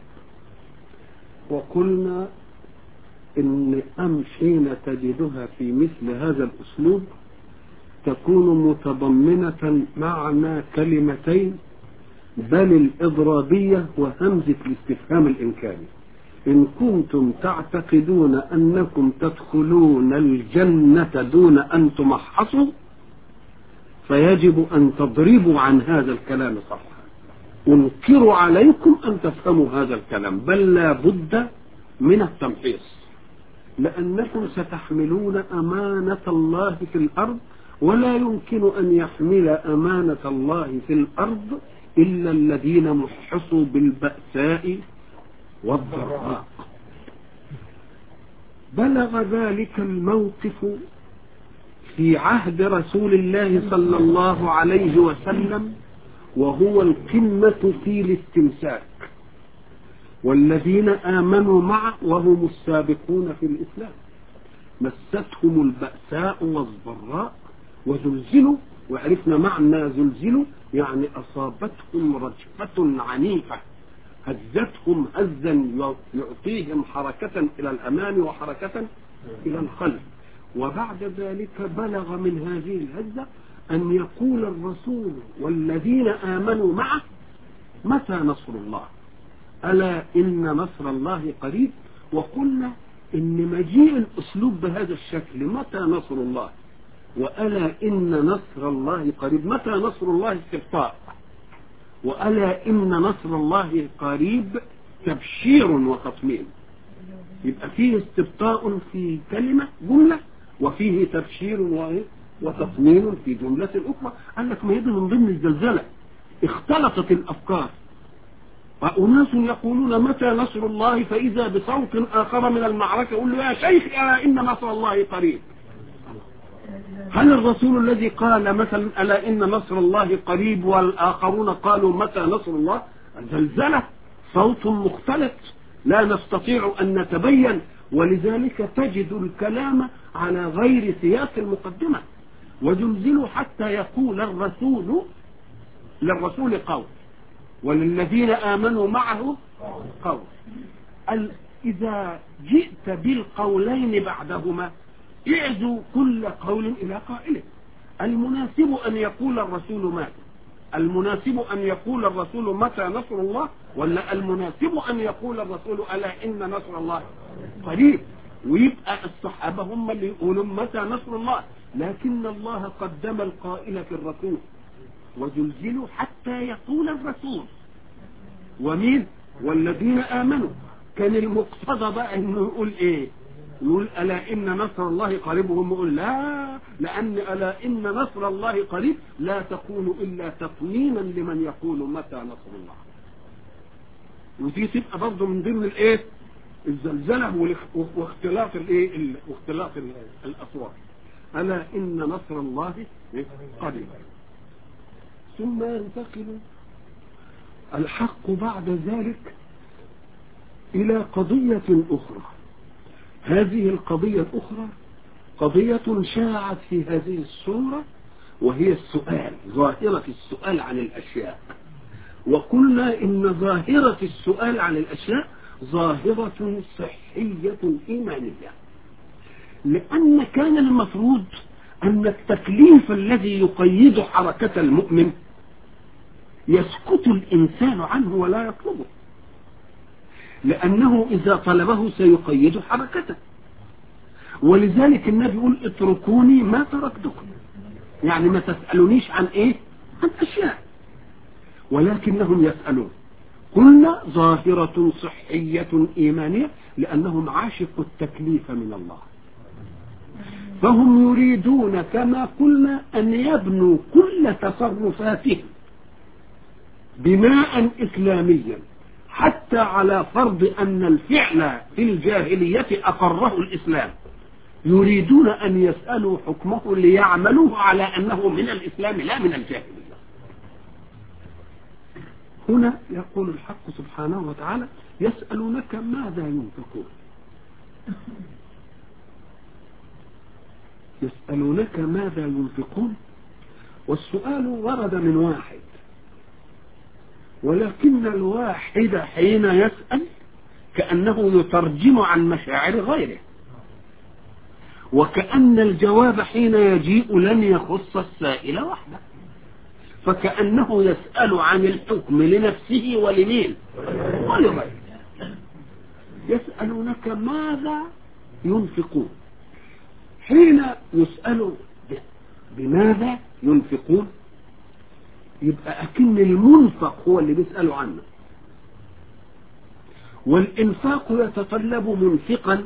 Speaker 1: وقلنا إن أم حين تجدها في مثل هذا الأسلوب تكون متضمنة معنى كلمتين بل الإضرابية وهمزة الاستفهام الإنكاري إن كنتم تعتقدون أنكم تدخلون الجنة دون أن تمحصوا فيجب أن تضربوا عن هذا الكلام صفحا أنكر عليكم أن تفهموا هذا الكلام بل لا بد من التمحيص لأنكم ستحملون أمانة الله في الأرض ولا يمكن أن يحمل أمانة الله في الأرض إلا الذين محصوا بالبأساء والضراء بلغ ذلك الموقف في عهد رسول الله صلى الله عليه وسلم وهو القمة في الاستمساك والذين آمنوا معه وهم السابقون في الإسلام مستهم البأساء والضراء وزلزلوا وعرفنا معنى زلزلوا يعني أصابتهم رجفة عنيفة هزتهم هزا يعطيهم حركة إلى الأمام وحركة إلى الخلف وبعد ذلك بلغ من هذه الهزة أن يقول الرسول والذين آمنوا معه متى نصر الله ألا إن نصر الله قريب وقلنا إن مجيء الأسلوب بهذا الشكل متى نصر الله وألا إن نصر الله قريب متى نصر الله استبطاء وألا إن نصر الله قريب تبشير وتطمين يبقى فيه استبطاء في كلمة جملة وفيه تبشير وتطمين في جملة أخرى قال لك ما يدي من ضمن الزلزلة اختلطت الأفكار وأناس يقولون متى نصر الله فإذا بصوت آخر من المعركة يقول له يا شيخ ألا إن نصر الله قريب هل الرسول الذي قال مثلا ألا إن نصر الله قريب والآخرون قالوا متى نصر الله زلزلة صوت مختلط لا نستطيع أن نتبين ولذلك تجد الكلام على غير سياق المقدمة وزلزلوا حتى يقول الرسول للرسول قول وللذين آمنوا معه قول إذا جئت بالقولين بعدهما اعزوا كل قول إلى قائله المناسب أن يقول الرسول ماذا المناسب أن يقول الرسول متى نصر الله ولا المناسب أن يقول الرسول ألا إن نصر الله قريب ويبقى الصحابة هم اللي يقولون متى نصر الله لكن الله قدم القائل في الرسول وزلزلوا حتى يقول الرسول ومين والذين آمنوا كان المقتضى بقى انه يقول ايه يقول ألا إن نصر الله قريب وهم يقول لا لأن ألا إن نصر الله قريب لا تكون إلا تطمينا لمن يقول متى نصر الله ودي تبقى برضه من ضمن الايه الزلزلة واختلاط الايه واختلاط الأصوات ألا إن نصر الله قريب ثم ينتقل الحق بعد ذلك إلى قضية أخرى هذه القضية الأخرى قضية شاعت في هذه السورة وهي السؤال ظاهرة السؤال عن الأشياء وقلنا إن ظاهرة السؤال عن الأشياء ظاهرة صحية إيمانية لأن كان المفروض أن التكليف الذي يقيد حركة المؤمن يسكت الإنسان عنه ولا يطلبه لأنه إذا طلبه سيقيد حركته ولذلك النبي يقول اتركوني ما تركتكم يعني ما تسألونيش عن ايه عن أشياء ولكنهم يسألون قلنا ظاهرة صحية إيمانية لأنهم عاشقوا التكليف من الله فهم يريدون كما قلنا أن يبنوا كل تصرفاتهم بناء إسلاميا حتى على فرض أن الفعل في الجاهلية أقره الإسلام يريدون أن يسألوا حكمه ليعملوه على أنه من الإسلام لا من الجاهلية هنا يقول الحق سبحانه وتعالى يسألونك ماذا ينفقون يسألونك ماذا ينفقون والسؤال ورد من واحد ولكن الواحد حين يسأل كأنه يترجم عن مشاعر غيره وكأن الجواب حين يجيء لن يخص السائل وحده فكأنه يسأل عن الحكم لنفسه ولمين ولغيره يسألونك ماذا ينفقون حين يسأل بماذا ينفقون يبقى أكن المنفق هو اللي بيسألوا عنه والإنفاق يتطلب منفقا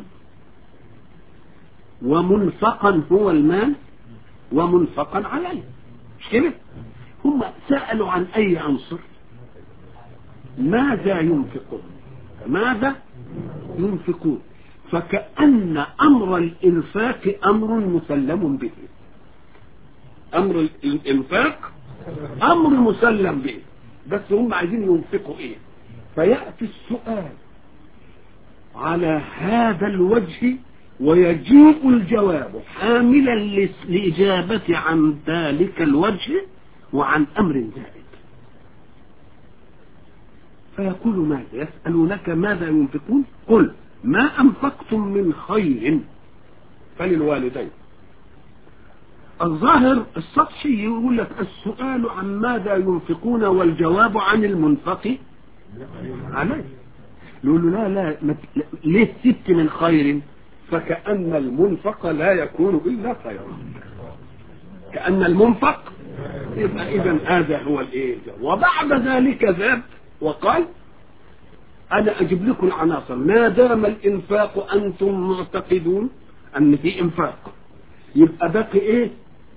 Speaker 1: ومنفقا هو المال ومنفقا عليه مش كده هم سألوا عن أي عنصر ماذا ينفقون ماذا ينفقون فكأن أمر الإنفاق أمر مسلم به أمر الإنفاق أمر مسلم به بس هم عايزين ينفقوا إيه فيأتي السؤال على هذا الوجه ويجيء الجواب حاملا للإجابة عن ذلك الوجه وعن أمر زائد فيقول ماذا يسألونك ماذا ينفقون قل ما أنفقتم من خير فللوالدين الظاهر السطحي يقول لك السؤال عن ماذا ينفقون والجواب عن المنفق عليه يقول له لا لا ليه سبت من خير فكأن المنفق لا يكون إلا خيرا كأن المنفق يبقى إذا هذا هو الإيه وبعد ذلك ذاب وقال أنا أجيب لكم العناصر ما دام الإنفاق أنتم معتقدون أن في إنفاق يبقى باقي إيه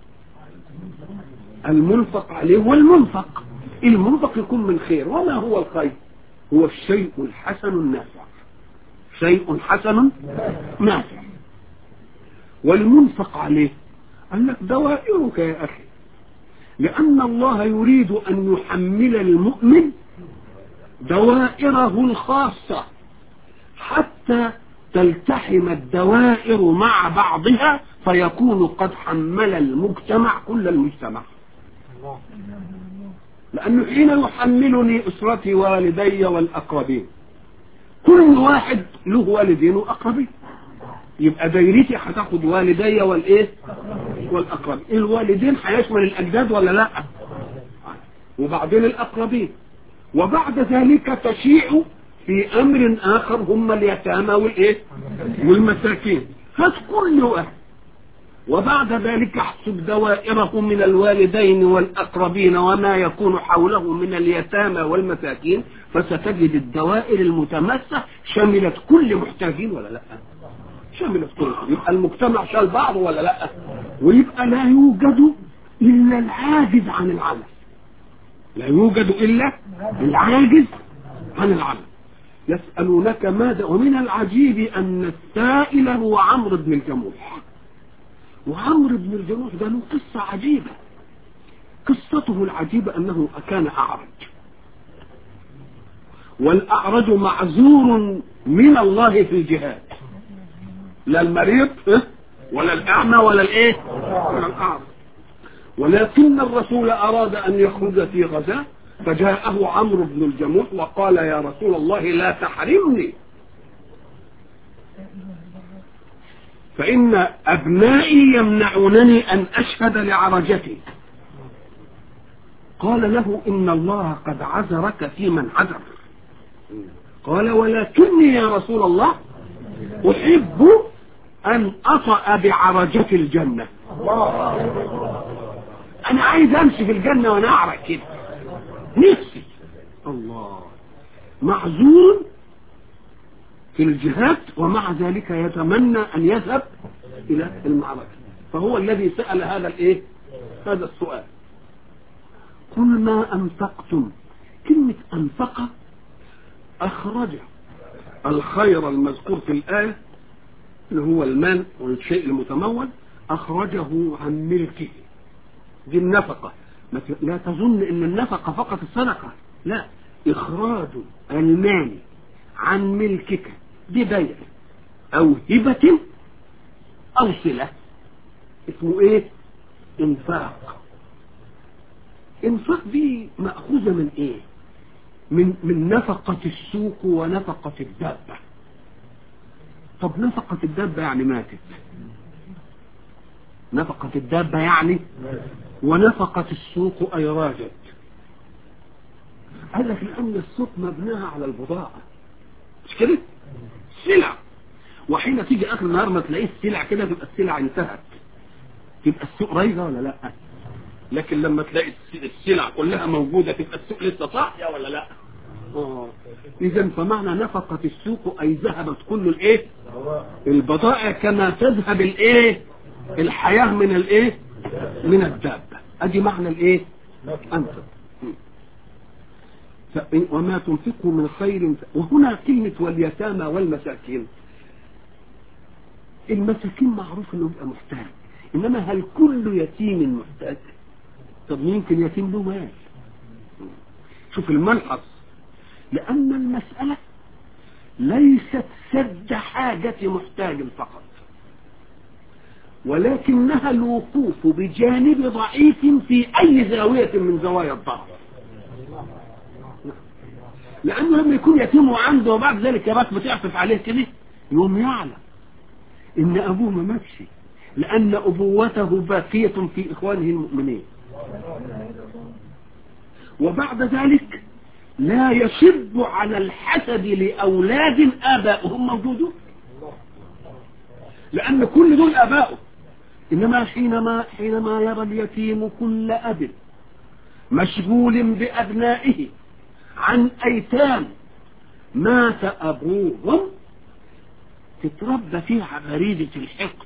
Speaker 1: المنفق عليه والمنفق المنفق يكون من خير وما هو الخير هو الشيء الحسن النافع شيء حسن نافع والمنفق عليه قال لك دوائرك يا أخي لأن الله يريد أن يحمل المؤمن دوائره الخاصة حتى تلتحم الدوائر مع بعضها فيكون قد حمل المجتمع كل المجتمع لأنه حين يحملني أسرتي والدي والأقربين كل واحد له والدين وأقربين يبقى دايرتي هتاخد والدي والايه والاقربين الوالدين هيشمل الاجداد ولا لا وبعدين الاقربين وبعد ذلك تشيع في امر اخر هم اليتامى والايه والمساكين هات كل واحد وبعد ذلك احسب دوائره من الوالدين والاقربين وما يكون حوله من اليتامى والمساكين فستجد الدوائر المتمسه شملت كل محتاجين ولا لا شملت كل يبقى المجتمع شال بعضه ولا لا ويبقى لا يوجد الا العاجز عن العمل لا يوجد الا العاجز عن العمل يسألونك ماذا ومن العجيب أن السائل هو عمرو بن الجموح وعمرو بن الجموح ده له قصة عجيبة قصته العجيبة أنه كان أعرج والأعرج معذور من الله في الجهاد لا المريض ولا الأعمى ولا الإيه ولا الأعرج ولكن الرسول أراد أن يخرج في غزاة فجاءه عمرو بن الجموح وقال يا رسول الله لا تحرمني فإن أبنائي يمنعونني أن أشهد لعرجتي قال له إن الله قد عذرك في من عذر قال ولكني يا رسول الله أحب أن أطأ بعرجة الجنة أنا عايز أمشي في الجنة وأنا أعرق كده نفسي الله معذور في الجهاد ومع ذلك يتمنى أن يذهب إلى المعركة فهو الذي سأل هذا الإيه هذا السؤال قل ما أنفقتم كلمة أنفق أخرج الخير المذكور في الآية اللي هو المال والشيء المتمول أخرجه عن ملكه دي النفقة لا تظن ان النفقة فقط الصدقة لا اخراج المال عن ملكك ببيع او هبة او صلة اسمه ايه انفاق انفاق دي مأخوذة من ايه من من نفقة السوق ونفقة الدابة طب نفقة الدابة يعني ماتت نفقة الدابة يعني ونفقة السوق أي راجت قال لك لأن السوق مبناها على البضاعة مش كده سلع وحين تيجي آخر النهار ما تلاقيه السلع كده تبقى السلع انتهت تبقى السوق رايجة ولا لا لكن لما تلاقي السلع كلها موجودة تبقى السوق لسه صاحية ولا لا اذا فمعنى نفقة السوق اي ذهبت كل الايه البضائع كما تذهب الايه الحياة من الايه من الدابة ادي معنى الايه انت وما تنفقوا من خير وهنا كلمة واليتامى والمساكين المساكين معروف انه يبقى محتاج انما هل كل يتيم محتاج طب يمكن يتيم له مال شوف الملحظ لأن المسألة ليست سد حاجة محتاج فقط ولكنها الوقوف بجانب ضعيف في أي زاوية من زوايا الضعف لأنه لما يكون يتيم وعنده وبعد ذلك يا بس بتعطف عليه كده يوم يعلم إن أبوه ما ماتش لأن أبوته باقية في إخوانه المؤمنين وبعد ذلك لا يشب على الحسد لأولاد آبائهم موجودون لأن كل دول آبائه إنما حينما حينما يرى اليتيم كل أب مشغول بأبنائه عن أيتام مات أبوهم تتربى فيها غريزة الحقد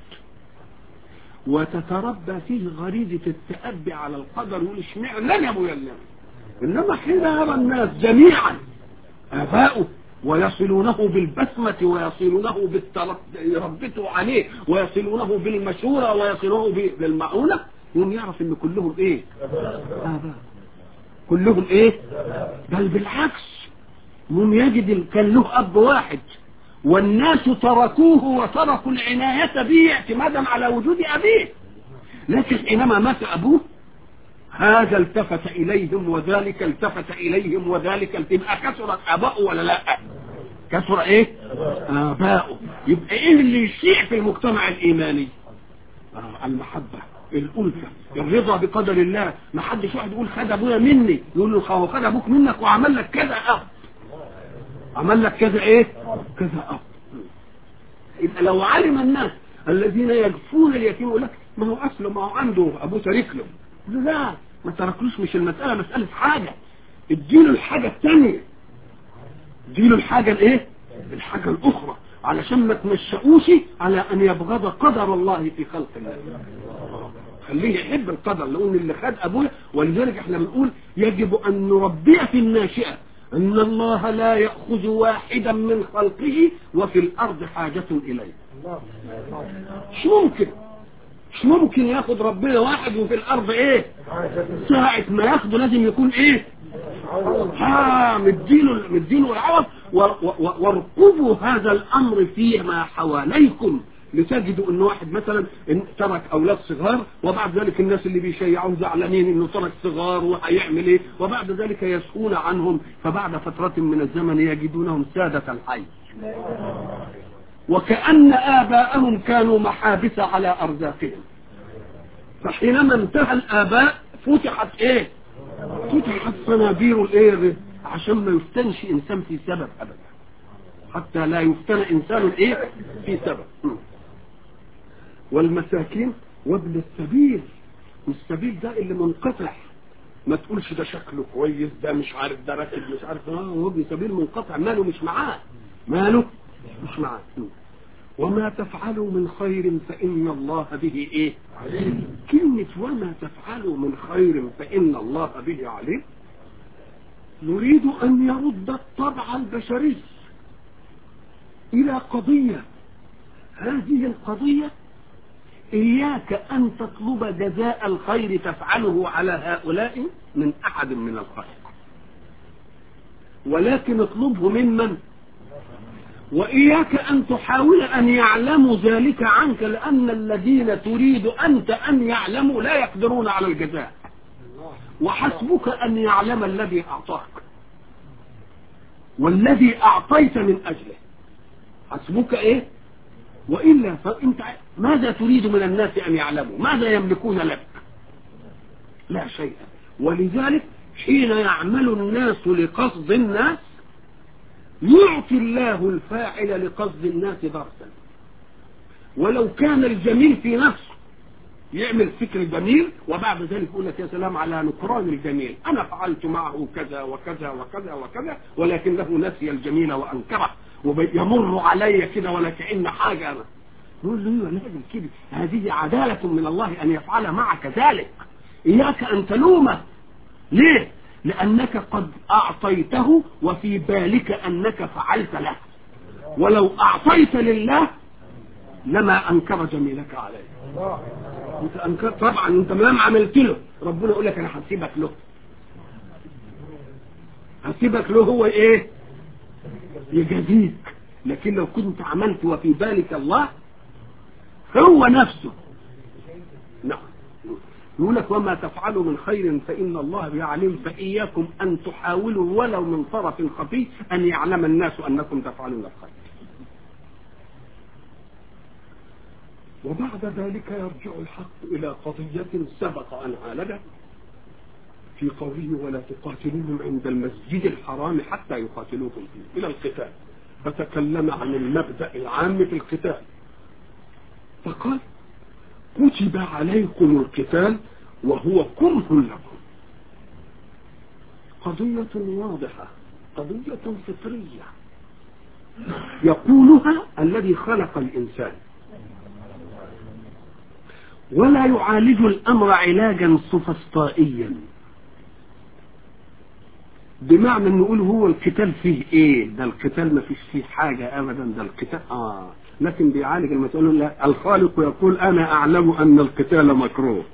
Speaker 1: وتتربى فيه غريزة التأبي على القدر يقول اشمعنى يا ابويا اللي انما حين يرى الناس جميعا اباؤه ويصلونه بالبسمة ويصلونه بالترب يربطوا عليه ويصلونه بالمشورة ويصلونه بالمعونة يوم يعرف ان كلهم ايه اباء كلهم ايه بل بالعكس يوم يجد كان له اب واحد والناس تركوه وتركوا العناية به اعتمادا على وجود أبيه لكن حينما مات أبوه هذا التفت إليهم وذلك التفت إليهم وذلك يبقى كثرت آباؤه ولا لا كثر إيه آباؤه يبقى إيه اللي يشيع في المجتمع الإيماني آه المحبة الألفة الرضا بقدر الله ما حدش واحد يقول خد أبويا مني يقول له هو خد أبوك منك وعمل لك كذا أب عمل لك كذا ايه كذا اب يبقى لو علم الناس الذين يجفون اليتيم يقول لك ما هو اصله ما هو عنده ابوه تارك له لا ما تركلوش مش المساله مساله حاجه اديله الحاجه الثانيه اديله الحاجه الايه الحاجه الاخرى علشان ما تنشأوش على ان يبغض قدر الله في خلق الله خليه يحب القدر لان اللي خد ابوه ولذلك احنا بنقول يجب ان نربي في الناشئه ان الله لا يأخذ واحدا من خلقه وفي الارض حاجة اليه مش ممكن مش ممكن ياخد ربنا واحد وفي الارض ايه ساعة ما ياخده لازم يكون ايه ها مدينه مدينه العوض وارقبوا هذا الامر فيما حواليكم لتجدوا ان واحد مثلا إن ترك اولاد صغار وبعد ذلك الناس اللي بيشيعوه زعلانين انه ترك صغار وهيعمل ايه وبعد ذلك يسهون عنهم فبعد فترة من الزمن يجدونهم سادة الحي وكأن آباءهم كانوا محابس على أرزاقهم فحينما انتهى الآباء فتحت ايه فتحت صنادير الايه عشان ما يفتنش انسان في سبب ابدا حتى لا يفتن انسان ايه في سبب والمساكين وابن السبيل السبيل ده اللي منقطع ما تقولش ده شكله كويس ده مش عارف ده راكب مش عارف اه هو ابن سبيل منقطع ماله مش معاه ماله مش معاه وما تفعلوا من خير فإن الله به إيه عليم كلمة وما تفعلوا من خير فإن الله به عليم نريد أن يرد الطبع البشري إلى قضية هذه القضية إياك أن تطلب جزاء الخير تفعله على هؤلاء من أحد من الخلق ولكن اطلبه ممن وإياك أن تحاول أن يعلموا ذلك عنك لأن الذين تريد أنت أن يعلموا لا يقدرون على الجزاء وحسبك أن يعلم الذي أعطاك والذي أعطيت من أجله حسبك إيه وإلا فأنت ماذا تريد من الناس أن يعلموا ماذا يملكون لك لا شيء ولذلك حين يعمل الناس لقصد الناس يعطي الله الفاعل لقصد الناس درسا ولو كان الجميل في نفسه يعمل فكر جميل وبعد ذلك يقول لك يا سلام على نكران الجميل انا فعلت معه كذا وكذا وكذا وكذا ولكنه نسي الجميل وانكره ويمر علي كده ولا كأن حاجة أنا يقول له لازم كده هذه عدالة من الله أن يفعل معك ذلك إياك أن تلومه ليه لأنك قد أعطيته وفي بالك أنك فعلت له ولو أعطيت لله لما أنكر جميلك عليه انت أنكر طبعا انت ما عملت له ربنا يقول لك انا هسيبك له هسيبك له هو ايه يجازيك لكن لو كنت عملت وفي بالك الله هو نفسه نعم يقول لك وما تفعلوا من خير فإن الله بيعلم فإياكم أن تحاولوا ولو من طرف خفي أن يعلم الناس أنكم تفعلون الخير وبعد ذلك يرجع الحق إلى قضية سبق أن عالجه في قوله ولا تقاتلوهم عند المسجد الحرام حتى يقاتلوكم فيه إلى القتال فتكلم عن المبدأ العام في القتال فقال كتب عليكم القتال وهو كره لكم قضية واضحة قضية فطرية يقولها الذي خلق الإنسان ولا يعالج الأمر علاجا سفسطائيا بمعنى ان نقول هو القتال فيه ايه ده القتال ما فيش فيه حاجة ابدا ده القتال اه لكن بيعالج المسألة لا الخالق يقول انا اعلم ان القتال مكروه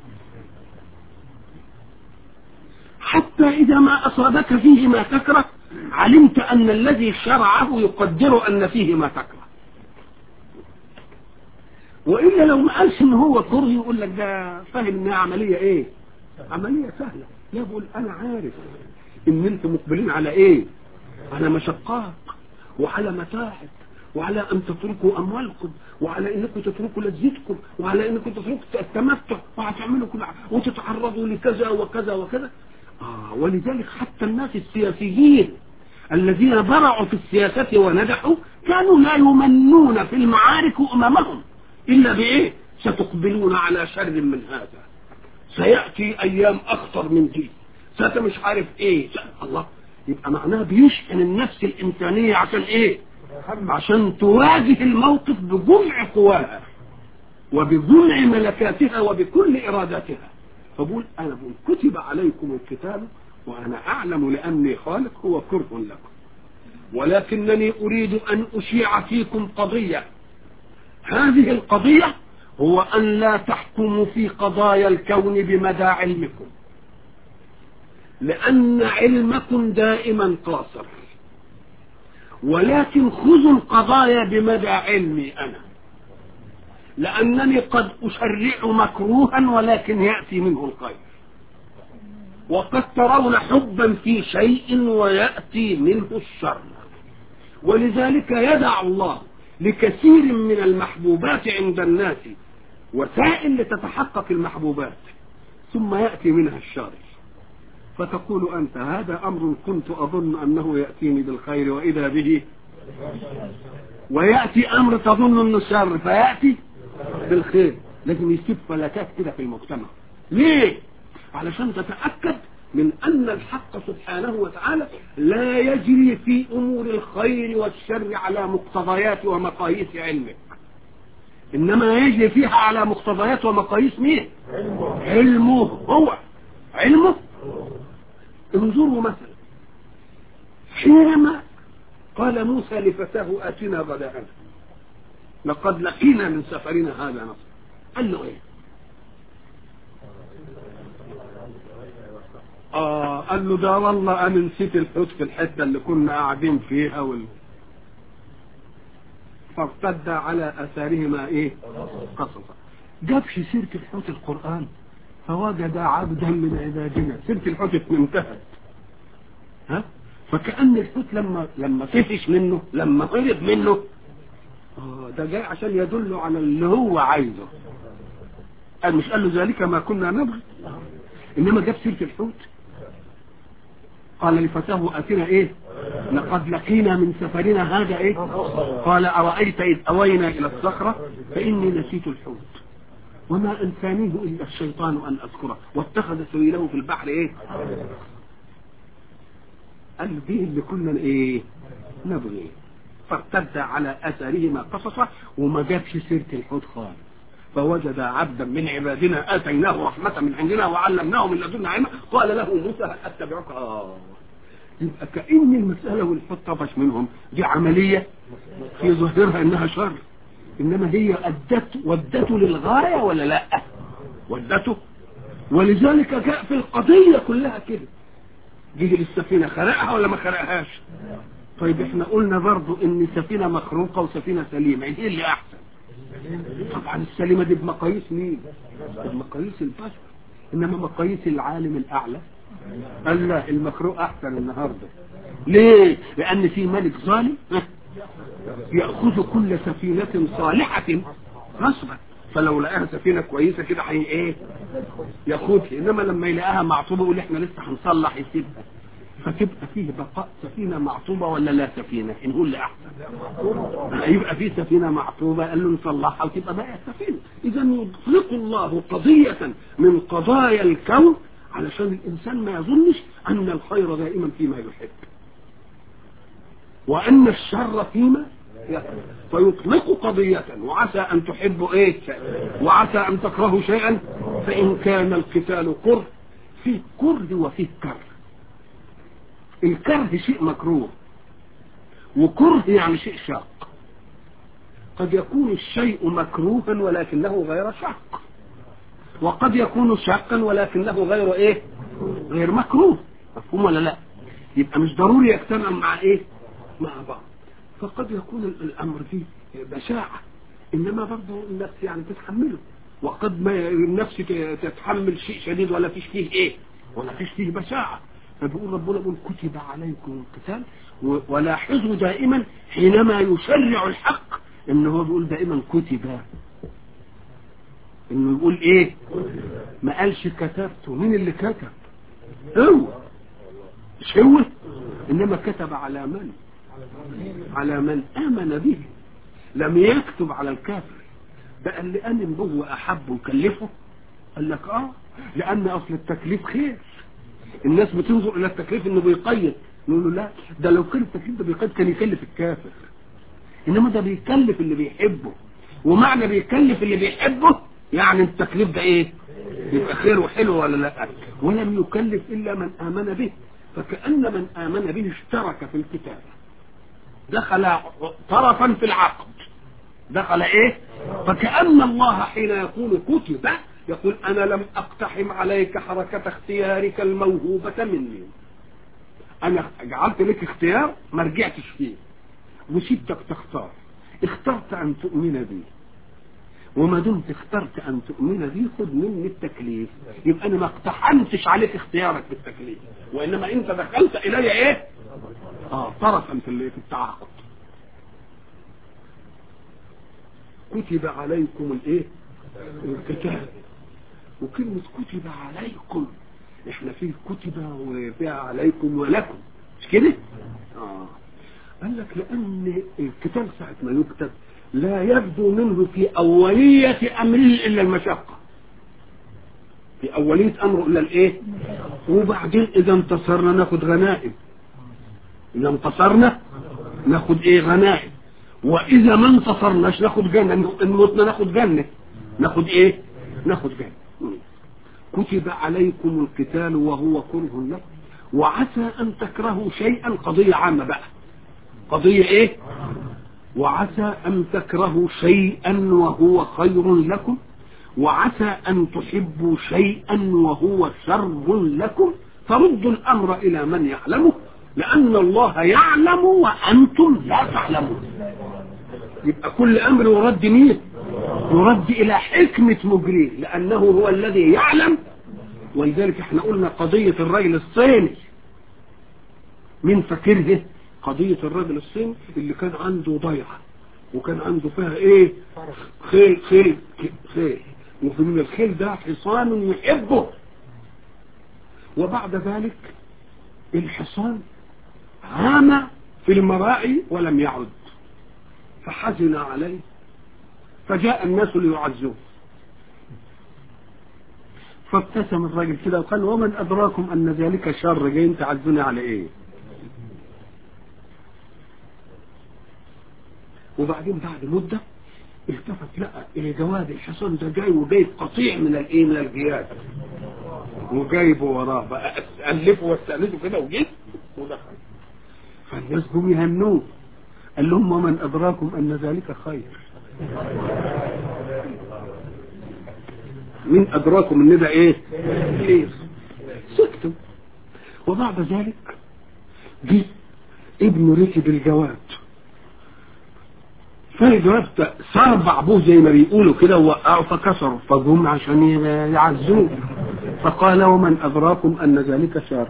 Speaker 1: حتى اذا ما اصابك فيه ما تكره علمت ان الذي شرعه يقدر ان فيه ما تكره والا لو ما قالش ان هو كره يقول لك ده فاهم انها عمليه ايه عمليه سهله لا بقول انا عارف ان انتم مقبلين على ايه على مشقات وعلى متاعب وعلى ان تتركوا اموالكم وعلى انكم تتركوا لذتكم وعلى انكم تتركوا التمتع وهتعملوا كل وتتعرضوا لكذا وكذا وكذا آه ولذلك حتى الناس السياسيين الذين برعوا في السياسة ونجحوا كانوا لا يمنون في المعارك أمامهم إلا بإيه ستقبلون على شر من هذا سيأتي أيام أخطر من دي ست مش عارف إيه الله يبقى معناها بيشحن النفس الإنسانية عشان إيه عشان تواجه الموقف بجمع قواها وبجمع ملكاتها وبكل إراداتها فبقول أنا بقول كتب عليكم الكتاب وأنا أعلم لأني خالق هو كره لكم ولكنني أريد أن أشيع فيكم قضية هذه القضية هو أن لا تحكموا في قضايا الكون بمدى علمكم لأن علمكم دائما قاصر ولكن خذوا القضايا بمدى علمي أنا لأنني قد أشرع مكروها ولكن يأتي منه الخير وقد ترون حبا في شيء ويأتي منه الشر ولذلك يدع الله لكثير من المحبوبات عند الناس وسائل لتتحقق المحبوبات ثم يأتي منها الشر فتقول أنت هذا أمر كنت أظن أنه يأتيني بالخير وإذا به ويأتي أمر تظن أنه شر فيأتي بالخير لازم يسيب فلتات كده في المجتمع ليه علشان تتأكد من أن الحق سبحانه وتعالى لا يجري في أمور الخير والشر على مقتضيات ومقاييس علمك إنما يجري فيها على مقتضيات ومقاييس مين علمه, علمه هو علمه انظروا مثلا حينما قال موسى لفتاه آتنا غداءنا لقد لقينا من سفرنا هذا نصر قال له ايه آه قال له ده والله انا نسيت الحوت في الحته اللي كنا قاعدين فيها وال... فارتد على اثارهما ايه قصصا جابش سيره الحوت القران فوجد عبدا من عبادنا سيره الحوت انتهت ها فكأن الحوت لما لما طفش منه لما هرب منه اه ده جاي عشان يدل على اللي هو عايزه قال مش قال له ذلك ما كنا نبغي انما جاب سيره الحوت قال لفتاه اتنا ايه لقد لقينا من سفرنا هذا ايه قال ارايت اذ اوينا الى الصخره فاني نسيت الحوت وما انسانيه الا الشيطان ان اذكره واتخذ سبيله في البحر ايه قال دي اللي كنا ايه نبغي فارتد على اثارهما قصصا وما جابش سيره الحوت خالص فوجد عبدا من عبادنا اتيناه رحمه من عندنا وعلمناه من لدنا علما قال له موسى هل اتبعك اه يبقى كأن المسألة والحوت طفش منهم دي عملية في ظاهرها انها شر انما هي ادت ودته للغاية ولا لا ودته ولذلك جاء في القضية كلها كده جه للسفينة خرقها ولا ما خرقهاش طيب احنا قلنا برضو ان سفينة مخروقة وسفينة سليمة ايه اللي احسن طبعا السليمة دي بمقاييس مين بمقاييس البشر انما مقاييس العالم الاعلى قال لا المخروق احسن النهارده ليه لان في ملك ظالم ياخذ كل سفينه صالحه نصبا فلو لقاها سفينه كويسه كده هي ايه ياخدها انما لما يلاقيها معطوبه يقول احنا لسه هنصلح يسيبها فتبقى فيه بقاء سفينه معطوبه ولا لا سفينه نقول اللي احسن يبقى في سفينه معطوبه قال له نصلحها وتبقى بقى سفينه اذا يطلق الله قضيه من قضايا الكون علشان الانسان ما يظنش ان الخير دائما فيما يحب وان الشر فيما يكره فيطلق قضية وعسى ان تحبوا ايه وعسى ان تكرهوا شيئا فان كان القتال كره فيه كره وفيه كره الكره شيء مكروه وكره يعني شيء شاق قد يكون الشيء مكروها ولكنه غير شاق وقد يكون شاقا ولكنه غير ايه غير مكروه مفهوم ولا لا يبقى مش ضروري يجتمع مع ايه مع بعض فقد يكون الامر فيه بشاعة انما برضه النفس يعني تتحمله وقد ما النفس تتحمل شيء شديد ولا فيش فيه ايه ولا فيش فيه بشاعة فبيقول ربنا يقول كتب عليكم القتال ولاحظوا دائما حينما يشرع الحق ان هو بيقول دائما كتب انه يقول ايه ما قالش كتبت مين اللي كتب هو مش هو انما كتب على من على من امن به لم يكتب على الكافر ده اللي امن به واحب وكلفه قال لك اه لان اصل التكليف خير الناس بتنظر الى التكليف انه بيقيد نقول له لا ده لو كان التكليف ده بيقيد كان يكلف الكافر انما ده بيكلف اللي بيحبه ومعنى بيكلف اللي بيحبه يعني التكليف ده ايه يبقى خير وحلو ولا لا ولم يكلف الا من امن به فكأن من امن به اشترك في الكتاب دخل طرفا في العقد دخل ايه فكأن الله حين يقول كتب يقول انا لم اقتحم عليك حركة اختيارك الموهوبة مني انا جعلت لك اختيار ما رجعتش فيه وسيبتك تختار اخترت ان تؤمن بي وما دمت اخترت ان تؤمن بي خذ مني التكليف يبقى انا ما اقتحمتش عليك اختيارك بالتكليف وانما انت دخلت الي ايه اه طرفا في التعاقد كتب عليكم الايه القتال وكلمة كتب عليكم احنا فيه كتب وفيها عليكم ولكم مش كده اه قال لك لان القتال ساعة ما يكتب لا يبدو منه في اولية امره الا المشقة في اولية امره الا الايه وبعدين اذا انتصرنا ناخد غنائم اذا انتصرنا ناخد ايه غنائم واذا ما انتصرناش ناخد جنة ان متنا ناخد جنة ناخد ايه ناخد جنة كتب عليكم القتال وهو كره لكم وعسى ان تكرهوا شيئا قضية عامة بقى قضية ايه وعسى ان تكرهوا شيئا وهو خير لكم وعسى ان تحبوا شيئا وهو شر لكم فردوا الامر الى من يعلمه لان الله يعلم وانتم لا تعلمون يبقى كل امر يرد مين يرد الى حكمة مجريه لانه هو الذي يعلم ولذلك احنا قلنا قضية الرجل الصيني مين فاكره قضية الرجل الصيني اللي كان عنده ضيعة وكان عنده فيها ايه خيل خيل خيل وفي من الخيل ده حصان يحبه وبعد ذلك الحصان عام في المراعي ولم يعد فحزن عليه فجاء الناس ليعزوه فابتسم الراجل كده وقال ومن ادراكم ان ذلك شر جايين تعزوني على ايه وبعدين بعد مدة التفت لقى الى جواد الحصان ده جاي وجايب قطيع من الايه من الجياد وجايبه وراه بقى الفه واستأنسه كده وجيت ودخل فالناس جم يهنوه قال لهم ومن ادراكم ان ذلك خير من ادراكم ان ده ايه خير سكتوا وبعد ذلك جه ابن ركب الجواد فالجواد صربع ابوه زي ما بيقولوا كده ووقعوا فكسروا فجم عشان يعزوه فقال ومن ادراكم ان ذلك شر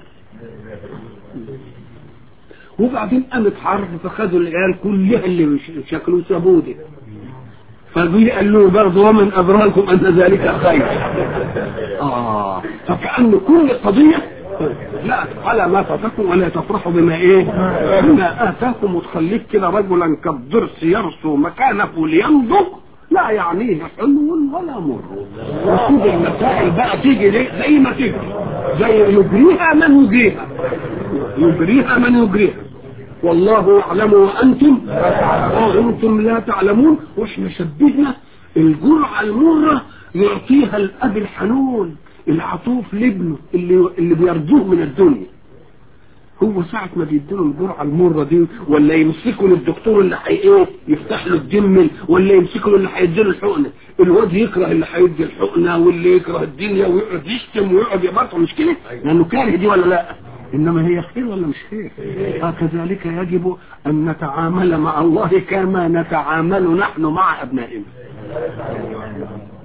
Speaker 1: وبعدين قامت حرب فخدوا العيال كلها اللي شكلوا سابوده فجي قال له برضه ومن ادراكم ان ذلك خير اه فكأن كل قضية لا على ما فاتكم ولا تفرحوا بما ايه بما اتاكم وتخليك كده رجلا كالضرس يرسو مكانه لينضج لا يعنيه حلو ولا مر وخذ المسائل بقى تيجي ليه زي ما تيجي زي يجريها من يجريها يجريها من يجريها والله يعلم وانتم وانتم لا تعلمون واحنا شبهنا الجرعه المره يعطيها الاب الحنون العطوف لابنه اللي اللي بيرجوه من الدنيا هو ساعة ما بيديله الجرعة المرة دي ولا يمسكوا للدكتور اللي حي ايه يفتح له الدمل ولا يمسكوا اللي هيديله الحقنة الواد يكره اللي هيدي الحقنة واللي يكره الدنيا ويقعد يشتم ويقعد يبرطع مش كده لانه كاره دي ولا لا انما هي خير ولا مش خير آه كذلك يجب ان نتعامل مع الله كما نتعامل نحن مع ابنائنا